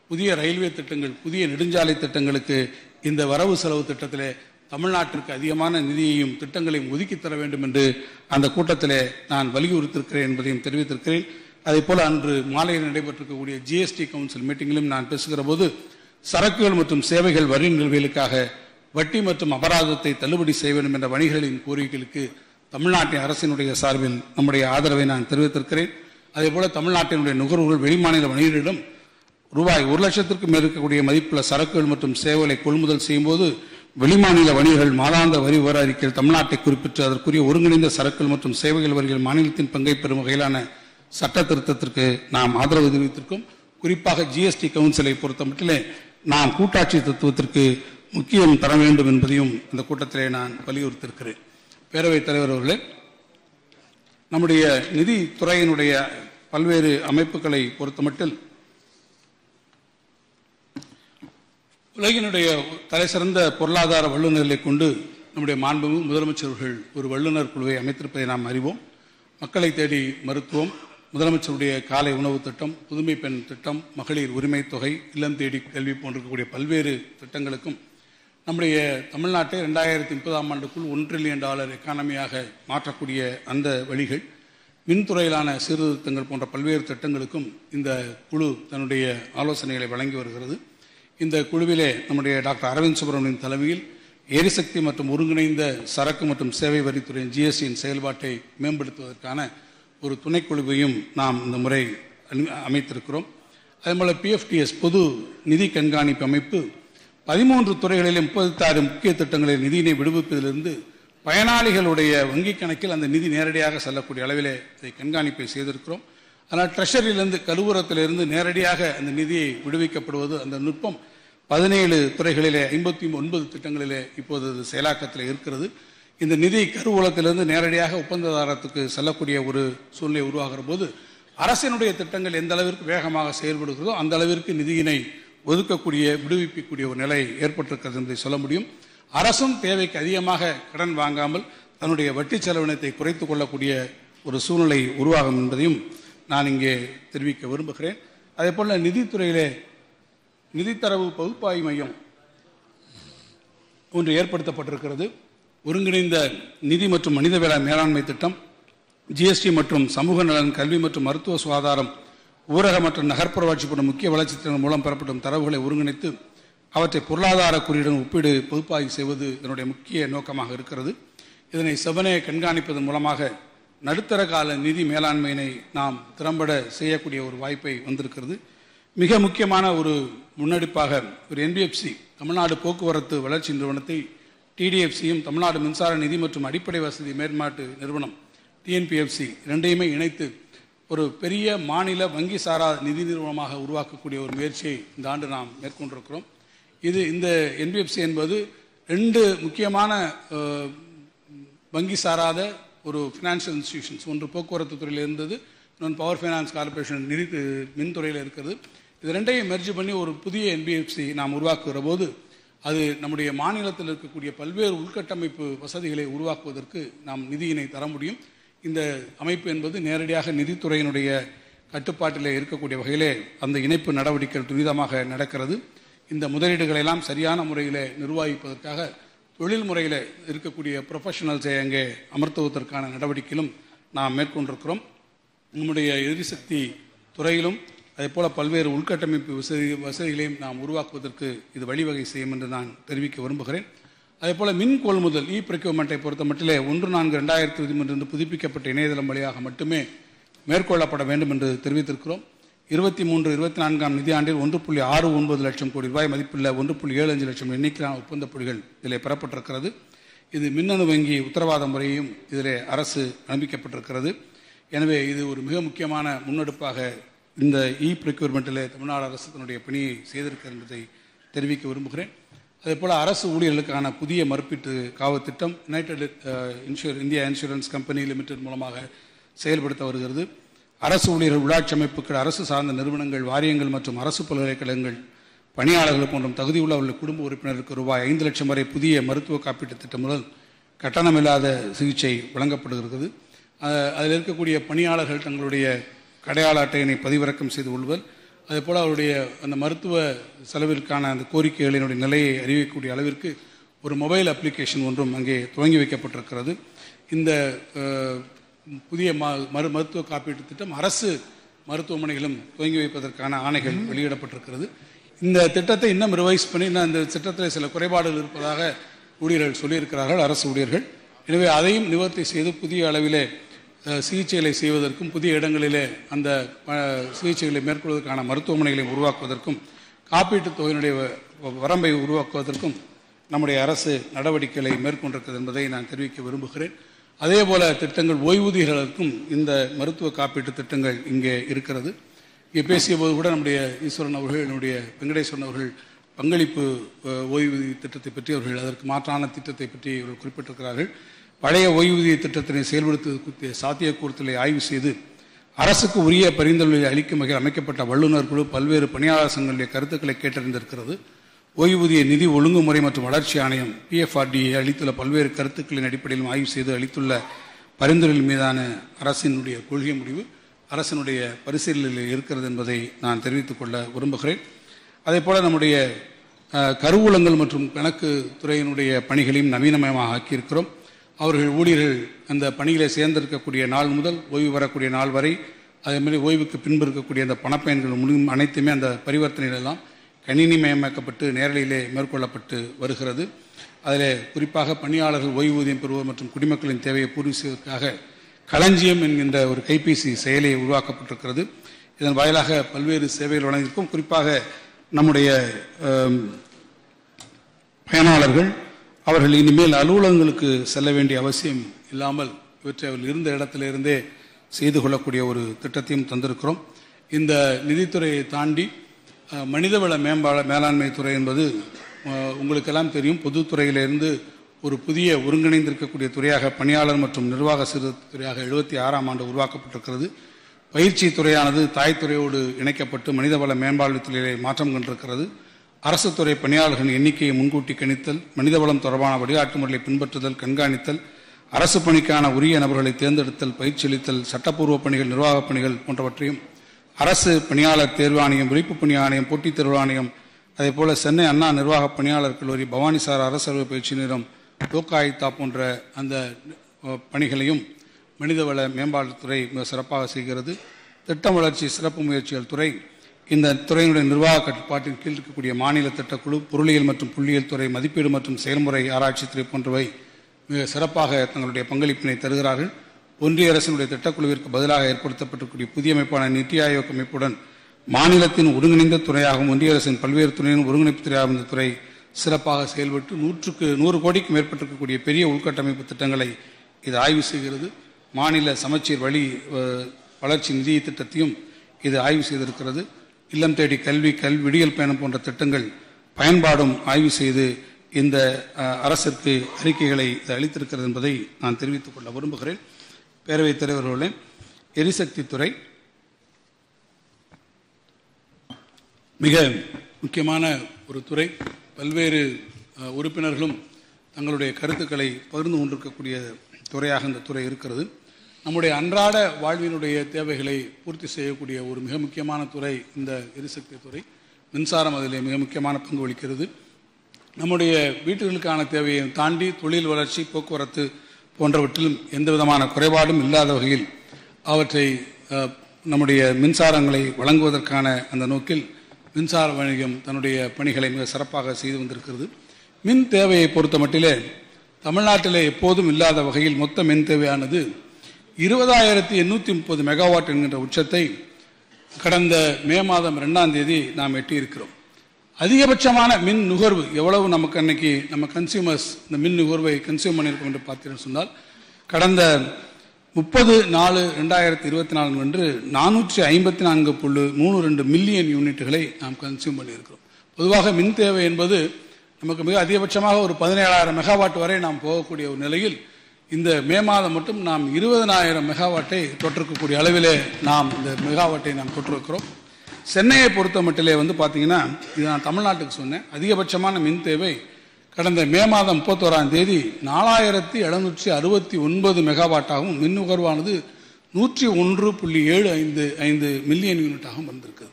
புதிய ரயில்வே திட்டங்கள் புதிய நெடுஞ்சாலை திட்டங்களுக்கு இந்த வரவு செலவு திட்டத்திலே தமிழ்நாட்டிற்கு அதிகமான நிதியையும் திட்டங்களையும் ஒதுக்கி தர வேண்டும் என்று அந்த கூட்டத்திலே நான் வலியுறுத்திருக்கிறேன் என்பதையும் தெரிவித்திருக்கிறேன் அதே போல அன்று மாலையில் நடைபெற்றிருக்கக்கூடிய ஜிஎஸ்டி கவுன்சில் மீட்டிங்கிலும் நான் பேசுகிற போது சரக்குகள் மற்றும் சேவைகள் வரி நிலுவைகளுக்காக வட்டி மற்றும் அபராதத்தை தள்ளுபடி செய்ய வேண்டும் என்ற வணிகர்களின் கோரிக்கைகளுக்கு தமிழ்நாட்டின் அரசினுடைய சார்பில் நம்முடைய ஆதரவை நான் தெரிவித்திருக்கிறேன் அதேபோல தமிழ்நாட்டினுடைய நுகர்வோர்கள் வெளிமாநில வணிகர்களிடம் ரூபாய் ஒரு லட்சத்திற்கும் மேல் இருக்கக்கூடிய மதிப்புள்ள சரக்குகள் மற்றும் சேவைகளை கொள்முதல் செய்யும்போது வெளிமாநில வணிகர்கள் மாதாந்த வரி விவர அறிக்கையில் தமிழ்நாட்டை குறிப்பிட்டு அதற்குரிய ஒருங்கிணைந்த சரக்குகள் மற்றும் சேவைகள் வரிகள் மாநிலத்தின் பங்கை பெறும் வகையிலான சட்ட திருத்தத்திற்கு நாம் ஆதரவு தெரிவித்திருக்கோம் குறிப்பாக ஜிஎஸ்டி கவுன்சிலை பொறுத்த மட்டிலே நாம் கூட்டாட்சி தத்துவத்திற்கு முக்கியம் தர வேண்டும் என்பதையும் இந்த கூட்டத்திலே நான் வலியுறுத்தியிருக்கிறேன் பேரவைத் தலைவர் அவர்களே நம்முடைய நிதித்துறையினுடைய பல்வேறு அமைப்புகளை பொறுத்தமட்டில் உலகினுடைய தலைசிறந்த பொருளாதார வல்லுநர்களை கொண்டு நம்முடைய மாண்புமிகு முதலமைச்சர்கள் ஒரு வல்லுநர் குழுவை அமைத்திருப்பதை நாம் அறிவோம் மக்களை தேடி மருத்துவம் முதலமைச்சருடைய காலை உணவு திட்டம் புதுமை பெண் திட்டம் மகளிர் உரிமை தொகை இல்லம் தேடி கல்வி போன்றிருக்கக்கூடிய பல்வேறு திட்டங்களுக்கும் நம்முடைய தமிழ்நாட்டை ரெண்டாயிரத்தி முப்பதாம் ஆண்டுக்குள் ஒன் ட்ரில்லியன் டாலர் எக்கானமியாக மாற்றக்கூடிய அந்த வழிகள் மின்துறையிலான சீர்திருத்தங்கள் போன்ற பல்வேறு திட்டங்களுக்கும் இந்த குழு தன்னுடைய ஆலோசனைகளை வழங்கி வருகிறது இந்த குழுவிலே நம்முடைய டாக்டர் அரவிந்த் சுப்பிரமணியன் தலைமையில் எரிசக்தி மற்றும் ஒருங்கிணைந்த சரக்கு மற்றும் சேவை வரித்துறையின் ஜிஎஸ்டியின் செயல்பாட்டை மேம்படுத்துவதற்கான ஒரு துணைக்குழுவையும் நாம் இந்த முறை அனு- அமைத்திருக்கிறோம் அதேபோல பிஎஃப்டிஎஸ் பொது நிதி கண்காணிப்பு அமைப்பு பதிமூன்று துறைகளிலே முப்பத்தாறு முக்கிய திட்டங்களில் நிதியினை விடுவிப்பதிலிருந்து பயனாளிகளுடைய வங்கிக் கணக்கில் அந்த நிதி நேரடியாக செல்லக்கூடிய அளவிலே இதை கண்காணிப்பை செய்திருக்கிறோம் ஆனால் ட்ரெஷரியிலிருந்து கருவூரத்திலிருந்து நேரடியாக அந்த நிதியை விடுவிக்கப்படுவது அந்த நுட்பம் பதினேழு துறைகளிலே ஐம்பத்தி ஒன்பது திட்டங்களிலே இப்போது அது செயலாக்கத்தில் இருக்கிறது இந்த நிதி கருவூலத்திலிருந்து நேரடியாக ஒப்பந்ததாரத்துக்கு செல்லக்கூடிய ஒரு சூழ்நிலை உருவாகிற போது அரசினுடைய திட்டங்கள் எந்த அளவிற்கு வேகமாக செயல்படுகிறதோ அந்த அளவிற்கு நிதியினை ஒதுக்கக்கூடிய விடுவிக்கக்கூடிய ஒரு நிலை ஏற்பட்டிருக்கிறது என்பதை சொல்ல முடியும் அரசும் தேவைக்கு அதிகமாக கடன் வாங்காமல் தன்னுடைய வட்டி செலவினத்தை குறைத்துக் கொள்ளக்கூடிய ஒரு சூழ்நிலை உருவாகும் என்பதையும் நான் இங்கே தெரிவிக்க விரும்புகிறேன் அதே போல நிதித்துறையிலே நிதித்தரவு பகுப்பாய்வு மையம் ஒன்று ஏற்படுத்தப்பட்டிருக்கிறது ஒருங்கிணைந்த நிதி மற்றும் மனிதவள மேலாண்மை திட்டம் ஜிஎஸ்டி மற்றும் சமூக நலன் கல்வி மற்றும் மருத்துவ சுகாதாரம் ஊரக மற்றும் நகர்ப்புற வளர்ச்சி போன்ற முக்கிய வளர்ச்சி திட்டங்கள் மூலம் பெறப்படும் தரவுகளை ஒருங்கிணைத்து அவற்றை பொருளாதார குறியுடன் ஒப்பீடு பகுப்பாய்வு செய்வது இதனுடைய முக்கிய நோக்கமாக இருக்கிறது இதனை செவனே கண்காணிப்பதன் மூலமாக நடுத்தர கால நிதி மேலாண்மையினை நாம் திறம்பட செய்யக்கூடிய ஒரு வாய்ப்பை வந்திருக்கிறது மிக முக்கியமான ஒரு முன்னெடுப்பாக ஒரு என்பிஎஃப்சி தமிழ்நாடு போக்குவரத்து வளர்ச்சி நிறுவனத்தை டிடிஎஃப்சியும் தமிழ்நாடு மின்சார நிதி மற்றும் அடிப்படை வசதி மேம்பாட்டு நிறுவனம் டிஎன்பிஎஃப்சி இரண்டையுமே இணைத்து ஒரு பெரிய மாநில வங்கி சாரா நிதி நிறுவனமாக உருவாக்கக்கூடிய ஒரு முயற்சியை இந்த ஆண்டு நாம் மேற்கொண்டிருக்கிறோம் இது இந்த என்பிஎஃப்சி என்பது ரெண்டு முக்கியமான அஹ், வங்கி சாராத ஒரு ஃபினான்ஷியல் இன்ஸ்டிடியூஷன்ஸ் ஒன்று போக்குவரத்து துறையில் இருந்தது இன்னொன்று பவர் ஃபைனான்ஸ் கார்பரேஷன் நிதி மின்துறையில் இருக்கிறது இது ரெண்டையும் மெர்ஜ் பண்ணி ஒரு புதிய என்பிஎஃப்சி நாம் உருவாக்குகிற போது அது நம்முடைய மாநிலத்தில் இருக்கக்கூடிய பல்வேறு உள்கட்டமைப்பு வசதிகளை உருவாக்குவதற்கு நாம் நிதியினை தர முடியும் இந்த அமைப்பு என்பது நேரடியாக நிதித்துறையினுடைய கட்டுப்பாட்டிலே இருக்கக்கூடிய வகையிலே அந்த இணைப்பு நடவடிக்கைகள் துரிதமாக நடக்கிறது இந்த முதலீடுகளை எல்லாம் சரியான முறையிலே நிர்வகிப்பதற்காக தொழில் முறையில் இருக்கக்கூடிய ப்ரொஃபஷனல்ஸை அங்கே அமர்த்துவதற்கான நடவடிக்கையிலும் நாம் மேற்கொண்டிருக்கிறோம் நம்முடைய எரிசக்தி துறையிலும் அதே போல பல்வேறு உள்கட்டமைப்பு வசதி வசதிகளையும் நாம் உருவாக்குவதற்கு இது வழிவகை செய்யும் என்று நான் தெரிவிக்க விரும்புகிறேன் அதே போல மின் கொள்முதல் இ ப்ரொக்யூர்மெண்ட்டை பொறுத்த மட்டிலே ஒன்று நான்கு ரெண்டாயிரத்தி இருபது புதுப்பிக்கப்பட்ட இணையதளம் வழியாக மட்டுமே மேற்கொள்ளப்பட வேண்டும் என்று தெரிவித்திருக்கிறோம் இருபத்தி மூன்று இருபத்தி நான்காம் நிதியாண்டில் ஒன்று புள்ளி ஆறு ஒன்பது லட்சம் கோடி ரூபாய் மதிப்புள்ள ஒன்று புள்ளி ஏழு அஞ்சு லட்சம் எண்ணிக்கையிலான ஒப்பந்த புள்ளிகள் இதில் பெறப்பட்டிருக்கிறது இது மின்னணு வங்கி உத்தரவாத முறையும் இதிலே அரசு அனுமதிக்கப்பட்டிருக்கிறது எனவே இது ஒரு மிக முக்கியமான முன்னெடுப்பாக இந்த இ ப்ரொக்யூர்மெண்ட்டில் தமிழ்நாடு அரசு தன்னுடைய பணியை செய்திருக்கிறது என்பதை தெரிவிக்க விரும்புகிறேன் அதே போல் அரசு ஊழியர்களுக்கான புதிய மறுப்பீட்டு காவு திட்டம் United insure India insurance company limited மூலமாக செயல்படுத்த வருகிறது அரசு ஊழியர்கள் உள்ளாட்சி அமைப்புகள் அரசு சார்ந்த நிறுவனங்கள் வாரியங்கள் மற்றும் அரசு பல்கலைக்கழகங்கள் பணியாளர்கள் போன்ற தகுதியுள்ள அவர்கள் குடும்ப உறுப்பினருக்கு ரூபாய் ஐந்து லட்சம் வரை புதிய மருத்துவ காப்பீட்டு திட்டம் முதல் கட்டணமில்லாத சிகிச்சை வழங்கப்படுகிறது அஹ் அதில் இருக்கக்கூடிய பணியாளர்கள் தங்களுடைய கடையாள அட்டையினை பதிவிறக்கம் செய்து கொள்வர் அதே போல் அவருடைய அந்த மருத்துவ செலவிற்கான அந்த கோரிக்கைகளினுடைய நிலையை அறிவிக்கக்கூடிய அளவிற்கு ஒரு மொபைல் அப்ளிகேஷன் ஒன்றும் அங்கே துவங்கி வைக்கப்பட்டிருக்கிறது இந்த அஹ், புதிய ம- மரு மருத்துவ காப்பீட்டு திட்டம் அரசு மருத்துவமனைகளும் துவங்கி வைப்பதற்கான ஆணைகள் வெளியிடப்பட்டிருக்கிறது இந்த திட்டத்தை இன்னும் ரிவைஸ் பண்ணி இன்னும் இந்த திட்டத்தில் சில குறைபாடுகள் இருப்பதாக ஊழியர்கள் சொல்லியிருக்கிறார்கள் அரசு ஊழியர்கள் எனவே அதையும் நிவர்த்தி செய்து புதிய அளவிலே அஹ், சிகிச்சைகளை செய்வதற்கும் புதிய இடங்களிலே அந்த அஹ், சிகிச்சைகளை மேற்கொள்வதற்கான மருத்துவமனைகளை உருவாக்குவதற்கும் காப்பீட்டுத் தொகையினுடைய வ- வரம்பை உருவாக்குவதற்கும் நம்முடைய அரசு நடவடிக்கைகளை மேற்கொண்டிருக்கிறது என்பதை நான் தெரிவிக்க விரும்புகிறேன் அதே போல திட்டங்கள் ஓய்வூதியர்களுக்கும் இந்த மருத்துவ காப்பீட்டு திட்டங்கள் இங்கே இருக்கிறது இங்கே பேசிய போது கூட நம்முடைய ஈஸ்வரன் அவர்கள் என்னுடைய வெங்கடேஸ்வரன் அவர்கள் பங்களிப்பு அஹ், ஓய்வூதிய திட்டத்தை பற்றி அவர்கள் அதற்கு மாற்றான திட்டத்தை பற்றி அவர்கள் குறிப்பிட்டிருக்கிறார்கள் பழைய ஓய்வூதிய திட்டத்தினை செயல்படுத்துவது குறித்த சாத்தியக்கூறுதலை ஆய்வு செய்து அரசுக்கு உரிய பரிந்துரைகளை அளிக்கும் வகையில் அமைக்கப்பட்ட வல்லுநர் குழு பல்வேறு பணியாளர் சங்கங்களுடைய கருத்துக்களை கேட்டறிந்திருக்கிறது ஓய்வூதிய நிதி ஒழுங்குமுறை மற்றும் வளர்ச்சி ஆணையம் பிஎஃப்ஆர்டிஏ அளித்துள்ள பல்வேறு கருத்துக்களின் அடிப்படையிலும் ஆய்வு செய்து அளித்துள்ள பரிந்துரைகள் மீதான அரசினுடைய கொள்கை முடிவு அரசினுடைய பரிசீலனையில் இருக்கிறது என்பதை நான் தெரிவித்துக் கொள்ள விரும்புகிறேன் அதே போல நம்முடைய அஹ், கருவூலங்கள் மற்றும் கணக்கு துறையினுடைய பணிகளையும் நவீனமயமாக ஆக்கியிருக்கிறோம் அவர்கள் ஊழியர்கள் அந்த பணியிலே சேர்ந்திருக்கக்கூடிய நாள் முதல் ஓய்வு வரக்கூடிய நாள் வரை அதே மாதிரி ஓய்வுக்கு பின்பு இருக்கக்கூடிய அந்த பணப்பயன்கள் முடியும் அனைத்துமே அந்த பரிவர்த்தனைகள் எல்லாம் கணினிமயமாக்கப்பட்டு நேரலையிலே மேற்கொள்ளப்பட்டு வருகிறது அதில் குறிப்பாக பணியாளர்கள் ஓய்வூதியம் பெறுவோர் மற்றும் குடிமக்களின் தேவையை பூர்த்தி செய்வதற்காக களஞ்சியம் என்கின்ற ஒரு கைபேசி செயலி உருவாக்கப்பட்டிருக்கிறது இதன் வாயிலாக பல்வேறு சேவைகள் வழங்கியிருக்கும் குறிப்பாக நம்முடைய அம், பயனாளர்கள் அவர்கள் இனிமேல் அலுவலகங்களுக்கு செல்ல வேண்டிய அவசியம் இல்லாமல் இவற்றை அவர்கள் இருந்த இடத்திலிருந்தே செய்து கொள்ளக்கூடிய ஒரு திட்டத்தையும் தந்திருக்கிறோம் இந்த நிதித்துறையை தாண்டி அஹ், மனிதவள மேம்பாட மேலாண்மை துறை என்பது அஹ், உங்களுக்கெல்லாம் தெரியும் பொதுத்துறையிலிருந்து ஒரு புதிய ஒருங்கிணைந்திருக்கக்கூடிய துறையாக பணியாளர் மற்றும் நிர்வாக சீர்திருத்தத்துறையாக எழுபத்தி ஆறாம் ஆண்டு உருவாக்கப்பட்டிருக்கிறது பயிற்சி துறையானது தாய்த்துறையோடு இணைக்கப்பட்டு மனிதவள மேம்பாட்டுத் துறையிலே மாற்றம் கண்டிருக்கிறது அரசு துறை பணியாளர்களின் எண்ணிக்கையை முன்கூட்டி கணித்தல் மனிதவளம் தொடர்பான வழிகாட்டு முறைகளை பின்பற்றுதல் கண்காணித்தல் அரசு பணிக்கான உரிய நபர்களை தேர்ந்தெடுத்தல் பயிற்சி அளித்தல் சட்டப்பூர்வ பணிகள் நிர்வாகப் பணிகள் போன்றவற்றையும் அரசு பணியாளர் தேர்வு ஆணையம் விழிப்பு பணி ஆணையம் போட்டித் தேர்வு ஆணையம் அதேபோல சென்னை அண்ணா நிர்வாக பணியாளர் கல்லூரி பவானிசார் அரசு அறிவு பயிற்சி நிறுவனம் லோகாயுக்தா போன்ற அந்த அஹ், பணிகளையும் மனிதவள மேம்பாட்டுத்துறை மிக சிறப்பாக செய்கிறது திட்டம் வளர்ச்சி சிறப்பு முயற்சிகள் துறை இந்த துறையினுடைய நிர்வாக கட்டுப்பாட்டின் கீழ் இருக்கக்கூடிய மாநில திட்டக்குழு பொருளியல் மற்றும் புள்ளியியல் துறை மதிப்பீடு மற்றும் செயல்முறை ஆராய்ச்சித்துறை போன்றவை மிக சிறப்பாக தங்களுடைய பங்களிப்பினை தருகிறார்கள் ஒன்றிய அரசினுடைய திட்டக்குழுவிற்கு பதிலாக ஏற்படுத்தப்பட்டிருக்கக்கூடிய புதிய அமைப்பான நித்தி ஆயோக் அமைப்புடன் மாநிலத்தின் ஒருங்கிணைந்த துறையாகவும் ஒன்றிய அரசின் பல்வேறு துறையின் ஒருங்கிணைப்பு துறையாகவும் இந்த துறை சிறப்பாக செயல்பட்டு நூற்றுக்கு நூறு கோடிக்கு மேற்பட்டிருக்கக்கூடிய பெரிய உள்கட்டமைப்பு திட்டங்களை இது ஆய்வு செய்கிறது மாநில சமச்சீர் வழி அஹ், வளர்ச்சி நிதி திட்டத்தையும் இது ஆய்வு செய்திருக்கிறது இல்லம் தேடி கல்வி கல்வி விடியல் பயணம் போன்ற திட்டங்கள் பயன்பாடும் ஆய்வு செய்து இந்த அஹ், அரசிற்கு அறிக்கைகளை இது அளித்திருக்கிறது என்பதை நான் தெரிவித்துக் கொள்ள விரும்புகிறேன் பேரவைத் தலைவர்களே எரிசக்தி துறை மிக முக்கியமான ஒரு துறை பல்வேறு அஹ், உறுப்பினர்களும் தங்களுடைய கருத்துக்களை பகிர்ந்து கொண்டிருக்கக்கூடிய துறையாக இந்த துறை இருக்கிறது நம்முடைய அன்றாட வாழ்வினுடைய தேவைகளை பூர்த்தி செய்யக்கூடிய ஒரு மிக முக்கியமான துறை இந்த எரிசக்தி துறை மின்சாரம் அதிலே மிக முக்கியமான பங்கு வகிக்கிறது நம்முடைய வீட்டுகளுக்கான தேவையை தாண்டி தொழில் வளர்ச்சி போக்குவரத்து போன்றவற்றிலும் எந்த விதமான குறைபாடும் இல்லாத வகையில் அவற்றை அஹ், நம்முடைய மின்சாரங்களை வழங்குவதற்கான அந்த நோக்கில் மின்சார வணிகம் தன்னுடைய பணிகளை மிக சிறப்பாக செய்து வந்திருக்கிறது மின் தேவையை பொறுத்த மட்டிலே தமிழ்நாட்டிலே எப்போதும் இல்லாத வகையில் மொத்த மின் தேவையானது இருபதாயிரத்தி எண்ணூற்றி முப்பது மெகாவாட் என்கின்ற உச்சத்தை கடந்த மே மாதம் ரெண்டாம் தேதி நாம் எட்டியிருக்கிறோம் அதிகபட்சமான மின் நுகர்வு எவ்வளவு நமக்கு அன்னைக்கு நம்ம கன்சியூமர்ஸ் இந்த மின் நுகர்வை கன்சியூம் பண்ணியிருக்கோம் என்று பார்த்தீங்கன்னு சொன்னால் கடந்த முப்பது நாலு ரெண்டாயிரத்தி இருபத்தி நான்கு அன்று நானூற்றி ஐம்பத்தி நான்கு புள்ளி மூணு ரெண்டு மில்லியன் யூனிட்டுகளை நாம் கன்சியூம் பண்ணியிருக்கிறோம் பொதுவாக மின் தேவை என்பது நமக்கு மிக அதிகபட்சமாக ஒரு பதினேழாயிரம் மெகாவாட் வரை நாம் போகக்கூடிய ஒரு நிலையில் இந்த மே மாதம் மட்டும் நாம் இருபதனாயிரம் மெகாவாட்டை தொற்றிருக்கக்கூடிய அளவிலே நாம் இந்த மெகாவாட்டை நாம் தொற்றிருக்கிறோம் சென்னையை பொறுத்த மட்டிலே வந்து பார்த்தீங்கன்னா இது நான் தமிழ்நாட்டுக்கு சொன்னேன் அதிகபட்சமான மின் தேவை கடந்த மே மாதம் முப்பத்தோராம் தேதி நாலாயிரத்தி எழுநூற்றி அறுபத்தி ஒன்பது மெகாவாட்டாகவும் மின் நுகர்வானது நூற்றி ஒன்று புள்ளி ஏழு ஐந்து ஐந்து மில்லியன் யூனிட்டாகவும் வந்திருக்குது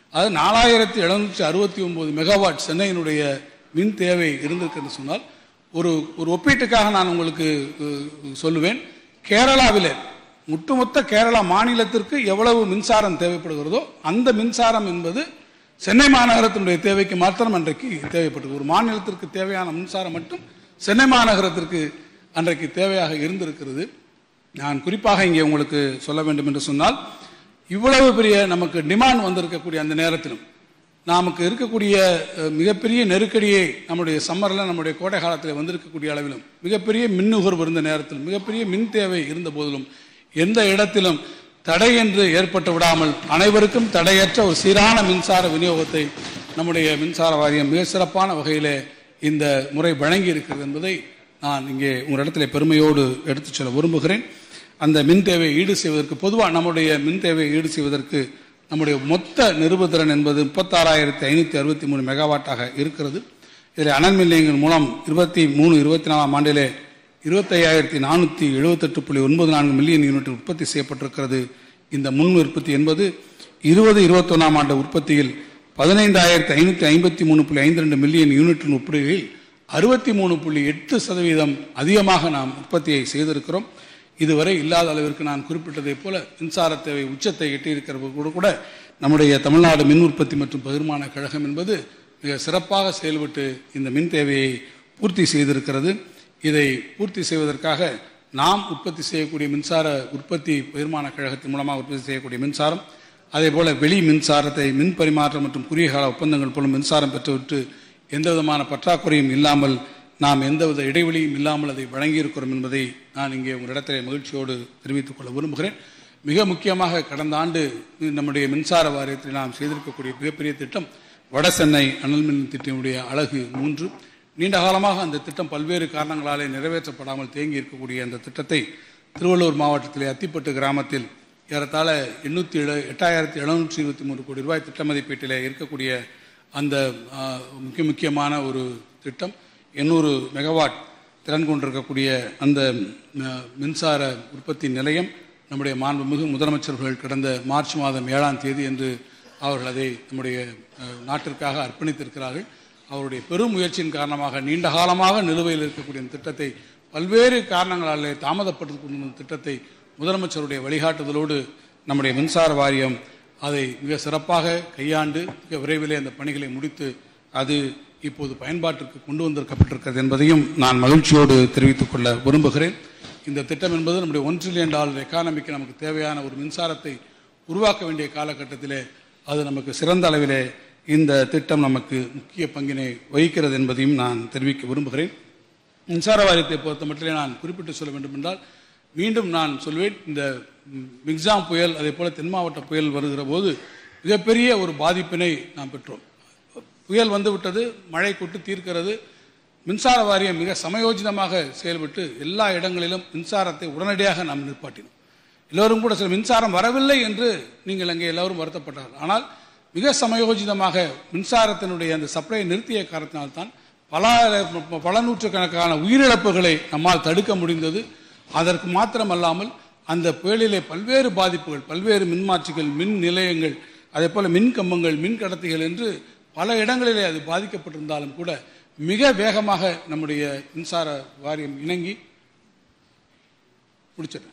அது நாலாயிரத்தி எழுநூற்றி அறுபத்தி ஒன்பது மெகாவாட் சென்னையினுடைய மின் தேவை இருந்திருக்குன்னு சொன்னால் ஒரு ஒரு ஒப்பீட்டுக்காக நான் உங்களுக்கு அஹ், சொல்லுவேன் கேரளாவிலே ஒட்டுமொத்த கேரளா மாநிலத்திற்கு எவ்வளவு மின்சாரம் தேவைப்படுகிறதோ அந்த மின்சாரம் என்பது சென்னை மாநகரத்தினுடைய தேவைக்கு மாத்திரம் அன்றைக்கு தேவைப்பட்டது ஒரு மாநிலத்திற்கு தேவையான மின்சாரம் மட்டும் சென்னை மாநகரத்திற்கு அன்றைக்கு தேவையாக இருந்திருக்கிறது நான் குறிப்பாக இங்கே உங்களுக்கு சொல்ல வேண்டும் என்று சொன்னால் இவ்வளவு பெரிய நமக்கு டிமாண்ட் வந்திருக்கக்கூடிய அந்த நேரத்திலும் நமக்கு இருக்கக்கூடிய அஹ், மிகப்பெரிய நெருக்கடியை நம்முடைய சம்மரில் நம்முடைய கோடை காலத்தில் வந்திருக்கக்கூடிய அளவிலும் மிகப்பெரிய மின் நுகர்வு இருந்த நேரத்திலும் மிகப்பெரிய மின் தேவை இருந்த போதிலும் எந்த இடத்திலும் தடை என்று ஏற்பட்டு விடாமல் அனைவருக்கும் தடையற்ற ஒரு சீரான மின்சார விநியோகத்தை நம்முடைய மின்சார வாரியம் மிக சிறப்பான வகையிலே இந்த முறை வழங்கி இருக்கிறது என்பதை நான் இங்கே உங்களிடத்தில் பெருமையோடு எடுத்துச் சொல்ல விரும்புகிறேன் அந்த மின் தேவையை ஈடு செய்வதற்கு பொதுவாக நம்முடைய மின் தேவையை ஈடு செய்வதற்கு நம்முடைய மொத்த நிறுவுதிறன் என்பது முப்பத்தாறாயிரத்தி ஐநூற்றி அறுபத்தி மூணு மெகாவாட்டாக இருக்கிறது இதில் அனல் மின் நிலையங்கள் மூலம் இருபத்தி மூணு இருபத்தி நாலாம் ஆண்டிலே இருபத்தையாயிரத்தி நானூற்றி எழுபத்தெட்டு புள்ளி ஒன்பது நான்கு மில்லியன் யூனிட் உற்பத்தி செய்யப்பட்டிருக்கிறது இந்த முன் உற்பத்தி என்பது இருபது இருபத்தொன்னாம் ஆண்டு உற்பத்தியில் பதினைந்தாயிரத்தி ஐநூற்றி ஐம்பத்தி மூணு புள்ளி ஐந்து ரெண்டு மில்லியன் யூனிட்டின் ஒப்பிடுகையில் அறுபத்தி மூணு புள்ளி எட்டு சதவீதம் அதிகமாக நாம் உற்பத்தியை செய்திருக்கிறோம் இதுவரை இல்லாத அளவிற்கு நான் குறிப்பிட்டதைப் போல மின்சார தேவை உச்சத்தை எட்டியிருக்கிற கூட கூட நம்முடைய தமிழ்நாடு மின் உற்பத்தி மற்றும் பகிர்மான கழகம் என்பது மிக சிறப்பாக செயல்பட்டு இந்த மின் தேவையை பூர்த்தி செய்திருக்கிறது இதை பூர்த்தி செய்வதற்காக நாம் உற்பத்தி செய்யக்கூடிய மின்சார உற்பத்தி பகிர்மான கழகத்தின் மூலமாக உற்பத்தி செய்யக்கூடிய மின்சாரம் அதே போல வெளி மின்சாரத்தை மின் பரிமாற்றம் மற்றும் குறுகிய கால ஒப்பந்தங்கள் மூலம் மின்சாரம் பெற்றுவிட்டு எந்த விதமான பற்றாக்குறையும் இல்லாமல் நாம் எந்தவித இடைவெளியும் இல்லாமல் அதை வழங்கியிருக்கிறோம் என்பதை நான் இங்கே உங்களிடத்திலே மகிழ்ச்சியோடு தெரிவித்துக் கொள்ள விரும்புகிறேன் மிக முக்கியமாக கடந்த ஆண்டு நம்முடைய மின்சார வாரியத்தில் நாம் செய்திருக்கக்கூடிய மிகப்பெரிய திட்டம் வட சென்னை அனல் மின் திட்டத்தினுடைய அழகு மூன்று நீண்ட காலமாக அந்த திட்டம் பல்வேறு காரணங்களாலே நிறைவேற்றப்படாமல் தேங்கி இருக்கக்கூடிய அந்த திட்டத்தை திருவள்ளூர் மாவட்டத்திலே அத்திப்பட்டு கிராமத்தில் ஏறத்தாழ எண்ணூற்றி எழு எட்டாயிரத்தி எழுநூற்றி இருபத்தி மூணு கோடி ரூபாய் திட்ட மதிப்பீட்டில் இருக்கக்கூடிய அந்த ஆ, முக்கிய முக்கியமான ஒரு திட்டம் எண்ணூறு மெகாவாட் திறன் கொண்டிருக்கக்கூடிய அந்த ஆ, மின்சார உற்பத்தி நிலையம் நம்முடைய மாண்புமிகு முதலமைச்சர்கள் கடந்த மார்ச் மாதம் ஏழாம் தேதி என்று அவர்கள் அதை நம்முடைய ஆ, நாட்டிற்காக அர்ப்பணித்திருக்கிறார்கள் அவருடைய பெரும் முயற்சியின் காரணமாக நீண்ட காலமாக நிலுவையில் இருக்கக்கூடிய இந்த திட்டத்தை பல்வேறு காரணங்களாலே தாமதப்பட்டு கொண்டிருந்த திட்டத்தை முதலமைச்சருடைய வழிகாட்டுதலோடு நம்முடைய மின்சார வாரியம் அதை மிக சிறப்பாக கையாண்டு மிக விரைவிலே அந்த பணிகளை முடித்து அது இப்போது பயன்பாட்டிற்கு கொண்டு வந்திருக்கப்பட்டிருக்கிறது என்பதையும் நான் மகிழ்ச்சியோடு தெரிவித்துக் கொள்ள விரும்புகிறேன் இந்த திட்டம் என்பது நம்முடைய ஒன் ட்ரில்லியன் டாலர் எக்கானமிக்கு நமக்கு தேவையான ஒரு மின்சாரத்தை உருவாக்க வேண்டிய காலகட்டத்திலே அது நமக்கு சிறந்த அளவிலே இந்த திட்டம் நமக்கு முக்கிய பங்கினை வகிக்கிறது என்பதையும் நான் தெரிவிக்க விரும்புகிறேன் மின்சார வாரியத்தை பொறுத்த மட்டிலே நான் குறிப்பிட்டு சொல்ல வேண்டும் என்றால் மீண்டும் நான் சொல்வேன் இந்த ம், மிக்ஸாம் புயல் அதே போல தென் மாவட்ட புயல் வருகிற போது மிகப்பெரிய ஒரு பாதிப்பினை நாம் பெற்றோம் புயல் வந்து விட்டது மழை கொட்டு தீர்க்கிறது மின்சார வாரியம் மிக சமயோஜிதமாக செயல்பட்டு எல்லா இடங்களிலும் மின்சாரத்தை உடனடியாக நாம் நிற்பாட்டினோம் எல்லோரும் கூட சில மின்சாரம் வரவில்லை என்று நீங்கள் அங்கே எல்லோரும் வருத்தப்பட்டார் ஆனால் மிக சமயோஜிதமாக மின்சாரத்தினுடைய அந்த சப்ளையை நிறுத்திய காரணத்தினால்தான் பல பல நூற்றுக்கணக்கான உயிரிழப்புகளை நம்மால் தடுக்க முடிந்தது அதற்கு மாத்திரமல்லாமல் அந்த புயலிலே பல்வேறு பாதிப்புகள் பல்வேறு மின்மாற்றிகள் மின் நிலையங்கள் அதே போல மின் கம்பங்கள் மின் கடத்திகள் என்று பல இடங்களிலே அது பாதிக்கப்பட்டிருந்தாலும் கூட மிக வேகமாக நம்முடைய மின்சார வாரியம் இணங்கி முடிச்சிட்டேன்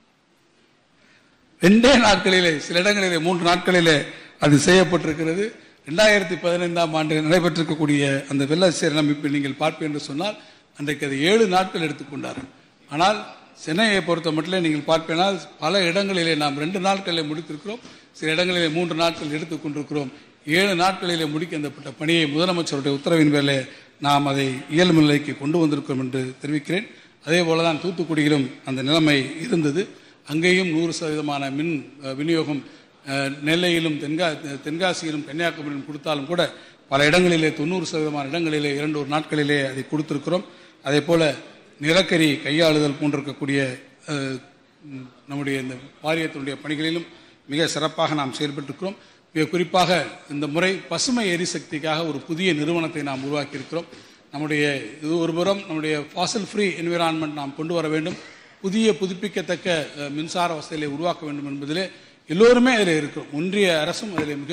ரெண்டே நாட்களிலே சில இடங்களிலே மூன்று நாட்களிலே அது செய்யப்பட்டிருக்கிறது ரெண்டாயிரத்தி பதினைந்தாம் ஆண்டு நடைபெற்றிருக்கக்கூடிய அந்த வெள்ள சீரமைப்பை நீங்கள் பார்ப்பீர்கள் என்று சொன்னால் அன்றைக்கு அது ஏழு நாட்கள் எடுத்துக்கொண்டார்கள் ஆனால் சென்னையை பொறுத்த மட்டும் நீங்கள் பார்ப்பேனால் பல இடங்களிலே நாம் ரெண்டு நாட்களிலே முடித்திருக்கிறோம் சில இடங்களிலே மூன்று நாட்கள் எடுத்துக்கொண்டிருக்கிறோம் ஏழு நாட்களிலே முடிக்க அந்த பணியை முதலமைச்சருடைய உத்தரவின் பேரிலே நாம் அதை இயல்பு நிலைக்கு கொண்டு வந்திருக்கிறோம் என்று தெரிவிக்கிறேன் அதே போல தான் தூத்துக்குடியிலும் அந்த நிலைமை இருந்தது அங்கேயும் நூறு சதவீதமான மின் அஹ், விநியோகம் அஹ், நெல்லையிலும் தென்கா தென்காசியிலும் கன்னியாகுமரியிலும் கொடுத்தாலும் கூட பல இடங்களிலே தொண்ணூறு சதவீதமான இடங்களிலே இரண்டு ஒரு நாட்களிலே அதை கொடுத்திருக்கிறோம் அதே போல நிலக்கரி கையாளுதல் போன்றிருக்கக்கூடிய அஹ், ம், நம்முடைய இந்த வாரியத்தினுடைய பணிகளிலும் மிக சிறப்பாக நாம் செயல்பட்டிருக்கிறோம் மிக குறிப்பாக இந்த முறை பசுமை எரிசக்திக்காக ஒரு புதிய நிறுவனத்தை நாம் உருவாக்கியிருக்கிறோம் நம்முடைய இது ஒரு புறம் நம்முடைய ஃபாசில் ஃப்ரீ என்விரான்மெண்ட் நாம் கொண்டு வர வேண்டும் புதிய புதுப்பிக்கத்தக்க அஹ், மின்சார வசதிகளை உருவாக்க வேண்டும் என்பதிலே எல்லோருமே அதில் இருக்கிறோம் ஒன்றிய அரசும் அதில் மிக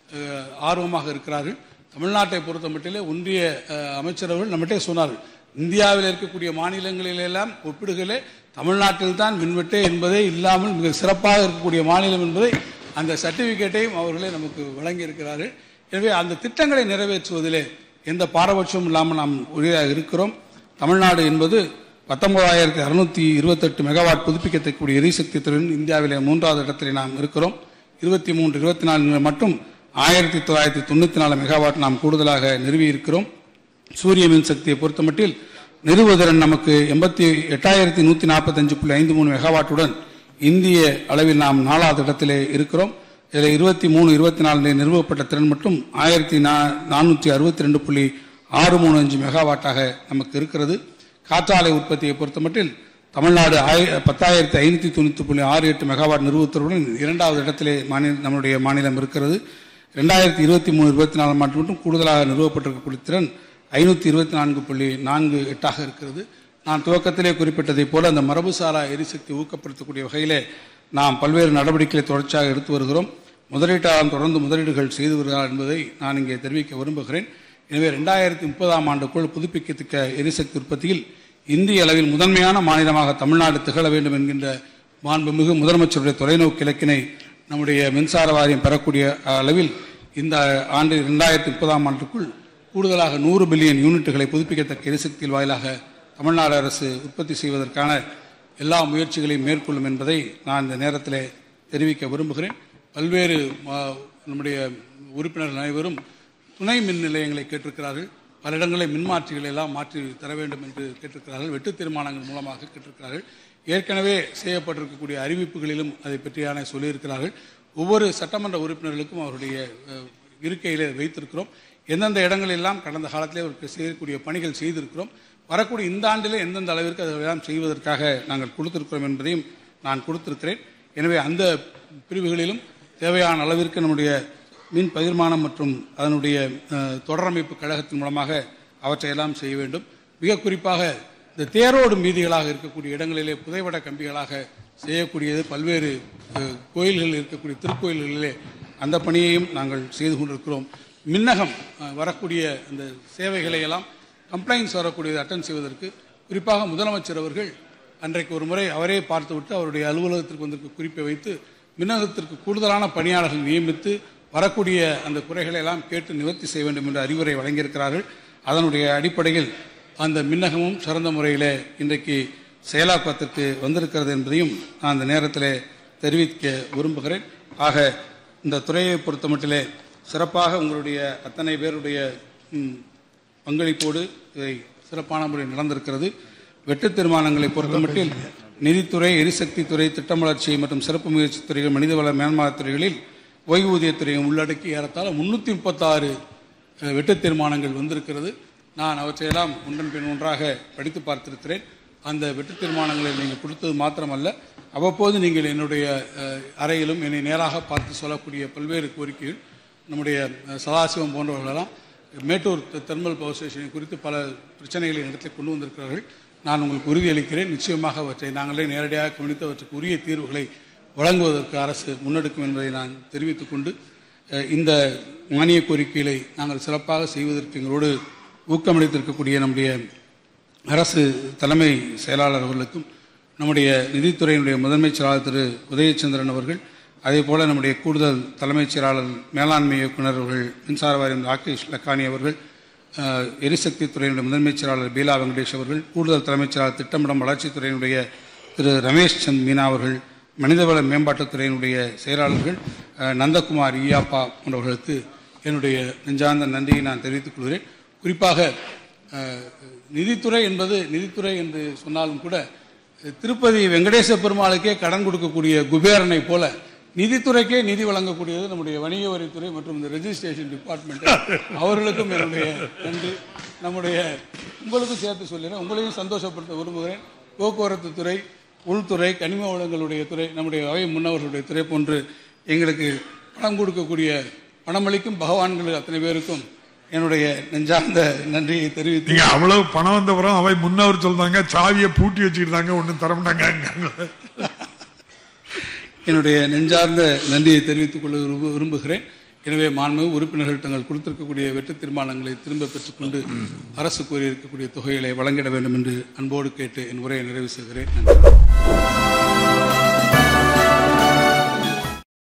அஹ், ஆர்வமாக இருக்கிறார்கள் தமிழ்நாட்டை பொறுத்த மட்டிலே ஒன்றிய அஹ், அமைச்சரவர்கள் நம்மகிட்டே சொன்னார்கள் இந்தியாவில் இருக்கக்கூடிய மாநிலங்களிலெல்லாம் ஒப்பிடுகளே தமிழ்நாட்டில் தான் மின்வெட்டு என்பதே இல்லாமல் மிக சிறப்பாக இருக்கக்கூடிய மாநிலம் என்பதை அந்த சர்டிபிகேட்டையும் அவர்களே நமக்கு வழங்கி இருக்கிறார்கள் எனவே அந்த திட்டங்களை நிறைவேற்றுவதிலே எந்த பாரபட்சமும் இல்லாமல் நாம் உறுதியாக இருக்கிறோம் தமிழ்நாடு என்பது பத்தொன்பதாயிரத்தி அறுநூத்தி இருபத்தெட்டு மெகாவாட் புதுப்பிக்கத்தக்கூடிய எரிசக்தி துறையில் இந்தியாவிலே மூன்றாவது இடத்திலே நாம் இருக்கிறோம் இருபத்தி மூன்று இருபத்தி நாலு மட்டும் ஆயிரத்தி தொள்ளாயிரத்தி தொண்ணூற்றி நாலு மெகாவாட் நாம் கூடுதலாக நிறுவி இருக்கிறோம் சூரிய மின்சக்தியை பொறுத்தமட்டில் நிறுவுதிறன் நமக்கு எண்பத்தி எட்டாயிரத்தி நூற்றி நாற்பத்தஞ்சு புள்ளி ஐந்து மூணு மெகாவாட்டுடன் இந்திய அளவில் நாம் நாலாவது இடத்திலே இருக்கிறோம் இதில் இருபத்தி மூணு இருபத்தி நாலில் நிறுவப்பட்ட திறன் மட்டும் ஆயிரத்தி நானூற்றி அறுபத்தி ரெண்டு புள்ளி ஆறு மூணு அஞ்சு மெகாவாட்டாக நமக்கு இருக்கிறது காற்றாலை உற்பத்தியை பொறுத்தமட்டில் தமிழ்நாடு ஆய பத்தாயிரத்தி ஐநூற்றி தொண்ணூற்றி புள்ளி ஆறு எட்டு மெகாவாட் நிறுவனத்துடன் இரண்டாவது இடத்திலே மாநில நம்முடைய மாநிலம் இருக்கிறது ரெண்டாயிரத்தி இருபத்தி மூணு இருபத்தி நாலாம் ஆண்டு மட்டும் கூடுதலாக நிறுவப்பட்டிருக்கக்கூடிய திறன் ஐநூற்றி இருபத்தி நான்கு புள்ளி நான்கு எட்டாக இருக்கிறது நான் துவக்கத்திலே குறிப்பிட்டதைப் போல அந்த மரபுசாரா எரிசக்தி ஊக்கப்படுத்தக்கூடிய வகையிலே நாம் பல்வேறு நடவடிக்கைகளை தொடர்ச்சியாக எடுத்து வருகிறோம் முதலீட்டாளர் தொடர்ந்து முதலீடுகள் செய்து வருகிறார் என்பதை நான் இங்கே தெரிவிக்க விரும்புகிறேன் எனவே ரெண்டாயிரத்தி முப்பதாம் ஆண்டுக்குள் புதுப்பிக்கத்தக்க எரிசக்தி உற்பத்தியில் இந்திய அளவில் முதன்மையான மாநிலமாக தமிழ்நாடு திகழ வேண்டும் என்கின்ற மாண்புமிகு முதலமைச்சருடைய தொலைநோக்கு இலக்கினை நம்முடைய மின்சார வாரியம் பெறக்கூடிய அளவில் இந்த ஆண்டு இரண்டாயிரத்தி முப்பதாம் ஆண்டுக்குள் கூடுதலாக நூறு பில்லியன் யூனிட்டுகளை புதுப்பிக்கத்தக்க எரிசக்தியில் வாயிலாக தமிழ்நாடு அரசு உற்பத்தி செய்வதற்கான எல்லா முயற்சிகளையும் மேற்கொள்ளும் என்பதை நான் இந்த நேரத்தில் தெரிவிக்க விரும்புகிறேன் பல்வேறு ஆ, நம்முடைய உறுப்பினர்கள் அனைவரும் துணை மின் நிலையங்களை கேட்டிருக்கிறார்கள் பல இடங்களில் மின்மாற்றிகளை எல்லாம் மாற்றி தர வேண்டும் என்று கேட்டிருக்கிறார்கள் வெட்டு தீர்மானங்கள் மூலமாக கேட்டிருக்கிறார்கள் ஏற்கனவே செய்யப்பட்டிருக்கக்கூடிய அறிவிப்புகளிலும் அதை பற்றியான சொல்லியிருக்கிறார்கள் ஒவ்வொரு சட்டமன்ற உறுப்பினர்களுக்கும் அவருடைய அஹ், இருக்கையிலே வைத்திருக்கிறோம் எந்தெந்த இடங்களெல்லாம் கடந்த காலத்திலே அவருக்கு செய்யக்கூடிய பணிகள் செய்திருக்கிறோம் வரக்கூடிய இந்த ஆண்டிலே எந்தெந்த அளவிற்கு அதையெல்லாம் செய்வதற்காக நாங்கள் கொடுத்திருக்கிறோம் என்பதையும் நான் கொடுத்திருக்கிறேன் எனவே அந்த பிரிவுகளிலும் தேவையான அளவிற்கு நம்முடைய மின் பகிர்மானம் மற்றும் அதனுடைய அஹ், தொடரமைப்பு கழகத்தின் மூலமாக அவற்றையெல்லாம் செய்ய வேண்டும் மிக குறிப்பாக இந்த தேரோடும் வீதிகளாக இருக்கக்கூடிய இடங்களிலே புதைவட கம்பிகளாக செய்யக்கூடியது பல்வேறு அஹ், கோயில்கள் இருக்கக்கூடிய திருக்கோயில்களிலே அந்த பணியையும் நாங்கள் செய்து கொண்டிருக்கிறோம் மின்னகம் அஹ், வரக்கூடிய அந்த சேவைகளை எல்லாம் கம்ப்ளைண்ட்ஸ் வரக்கூடியதை அட்டன் செய்வதற்கு குறிப்பாக முதலமைச்சர் அவர்கள் அன்றைக்கு ஒரு முறை அவரே பார்த்துவிட்டு அவருடைய அலுவலகத்திற்கு வந்திருக்க குறிப்பை வைத்து மின்னகத்திற்கு கூடுதலான பணியாளர்கள் நியமித்து வரக்கூடிய அந்த குறைகளை எல்லாம் கேட்டு நிவர்த்தி செய்ய வேண்டும் என்று அறிவுரை வழங்கியிருக்கிறார்கள் அதனுடைய அடிப்படையில் அந்த மின்னகமும் சிறந்த முறையில் இன்றைக்கு செயலாக்கத்திற்கு வந்திருக்கிறது என்பதையும் நான் அந்த நேரத்தில் தெரிவிக்க விரும்புகிறேன் ஆக இந்த துறையை பொறுத்த மட்டிலே சிறப்பாக உங்களுடைய அத்தனை பேருடைய ம், பங்களிப்போடு இதை சிறப்பான முறையில் நடந்திருக்கிறது வெட்டு தீர்மானங்களை பொறுத்தமட்டில் நிதித்துறை எரிசக்தி துறை திட்ட வளர்ச்சி மற்றும் சிறப்பு முயற்சி துறைகள் மனிதவள மேம்பாட்டுத் துறைகளில் ஓய்வூதியத்துறையும் உள்ளடக்கி ஏறத்தாழ முன்னூற்றி முப்பத்தாறு வெட்டு தீர்மானங்கள் வந்திருக்கிறது நான் அவற்றையெல்லாம் ஒன்றன் பின் ஒன்றாக படித்து பார்த்திருக்கிறேன் அந்த வெட்டு தீர்மானங்களை நீங்கள் கொடுத்தது மாத்திரமல்ல அவ்வப்போது நீங்கள் என்னுடைய அஹ், அறையிலும் என்னை நேராக பார்த்து சொல்லக்கூடிய பல்வேறு கோரிக்கைகள் நம்முடைய அஹ், சதாசிவம் போன்றவர்களெல்லாம் மேட்டூர் தெ- தெர்மல் பவர் ஸ்டேஷனை குறித்து பல பிரச்சனைகளை இடத்தில் கொண்டு வந்திருக்கிறார்கள் நான் உங்களுக்கு உறுதியளிக்கிறேன் நிச்சயமாக அவற்றை நாங்களே நேரடியாக கவனித்து அவற்றுக்கு உரிய தீர்வுகளை வழங்குவதற்கு அரசு முன்னெடுக்கும் என்பதை நான் தெரிவித்துக் கொண்டு அஹ், இந்த மானிய கோரிக்கைகளை நாங்கள் சிறப்பாக செய்வதற்கு எங்களோடு ஊக்கமளித்திருக்கக்கூடிய நம்முடைய அரசு தலைமை செயலாளர் அவர்களுக்கும் நம்முடைய நிதித்துறையினுடைய முதன்மைச் செயலாளர் திரு உதயச்சந்திரன் அவர்கள் அதே போல நம்முடைய கூடுதல் தலைமைச் செயலாளர் மேலாண்மை இயக்குனர் அவர்கள் மின்சார வாரியம் ராகேஷ் லக்கானி அவர்கள் அஹ், எரிசக்தி துறையினுடைய முதன்மைச் செயலாளர் பீலா வெங்கடேஷ் அவர்கள் கூடுதல் தலைமைச் செயலாளர் திட்டமிடம் வளர்ச்சித் துறையினுடைய திரு ரமேஷ் சந்த் மீனா அவர்கள் மனிதவள மேம்பாட்டுத் துறையினுடைய செயலாளர்கள் அஹ், நந்தகுமார் ஈயாப்பா போன்றவர்களுக்கு என்னுடைய நெஞ்சார்ந்த நன்றியை நான் தெரிவித்துக் கொள்கிறேன் குறிப்பாக அஹ், நிதித்துறை என்பது நிதித்துறை என்று சொன்னாலும் கூட அஹ், திருப்பதி வெங்கடேச பெருமாளுக்கே கடன் கொடுக்கக்கூடிய குபேரனை போல நிதித்துறைக்கே நிதி வழங்கக்கூடியது நம்முடைய வணிக வரித்துறை மற்றும் இந்த ரெஜிஸ்ட்ரேஷன் டிபார்ட்மெண்ட் அவர்களுக்கும் என்னுடைய நன்றி நம்முடைய உங்களுக்கும் சேர்த்து சொல்லிடுறேன் உங்களையும் சந்தோஷப்படுத்த விரும்புகிறேன் போக்குவரத்து துறை உள்துறை கனிம வளங்களுடைய துறை நம்முடைய அவை முன்னவர்களுடைய துறை போன்று எங்களுக்கு பணம் கொடுக்கக்கூடிய பணமளிக்கும் பகவான்கள் அத்தனை பேருக்கும் என்னுடைய நெஞ்சார்ந்த நன்றியை தெரிவித்து நீங்க அவ்வளவு பணம் வந்தவரும் அவை முன்னவர் சொல்றாங்க சாவியை பூட்டி வச்சுக்கிட்டாங்க ஒண்ணும் தரமாட்டாங்க என்னுடைய நெஞ்சார்ந்த நன்றியை தெரிவித்துக் கொள்ள விரும்பு- விரும்புகிறேன் எனவே மாண்பு உறுப்பினர்கள் தங்கள் கொடுத்திருக்கக்கூடிய வெற்றி தீர்மானங்களை திரும்ப பெற்றுக்கொண்டு அரசு கோரியிருக்கக்கூடிய தொகைகளை வழங்கிட வேண்டும் என்று அன்போடு கேட்டு என் உரையை நிறைவு செய்கிறேன் நன்றி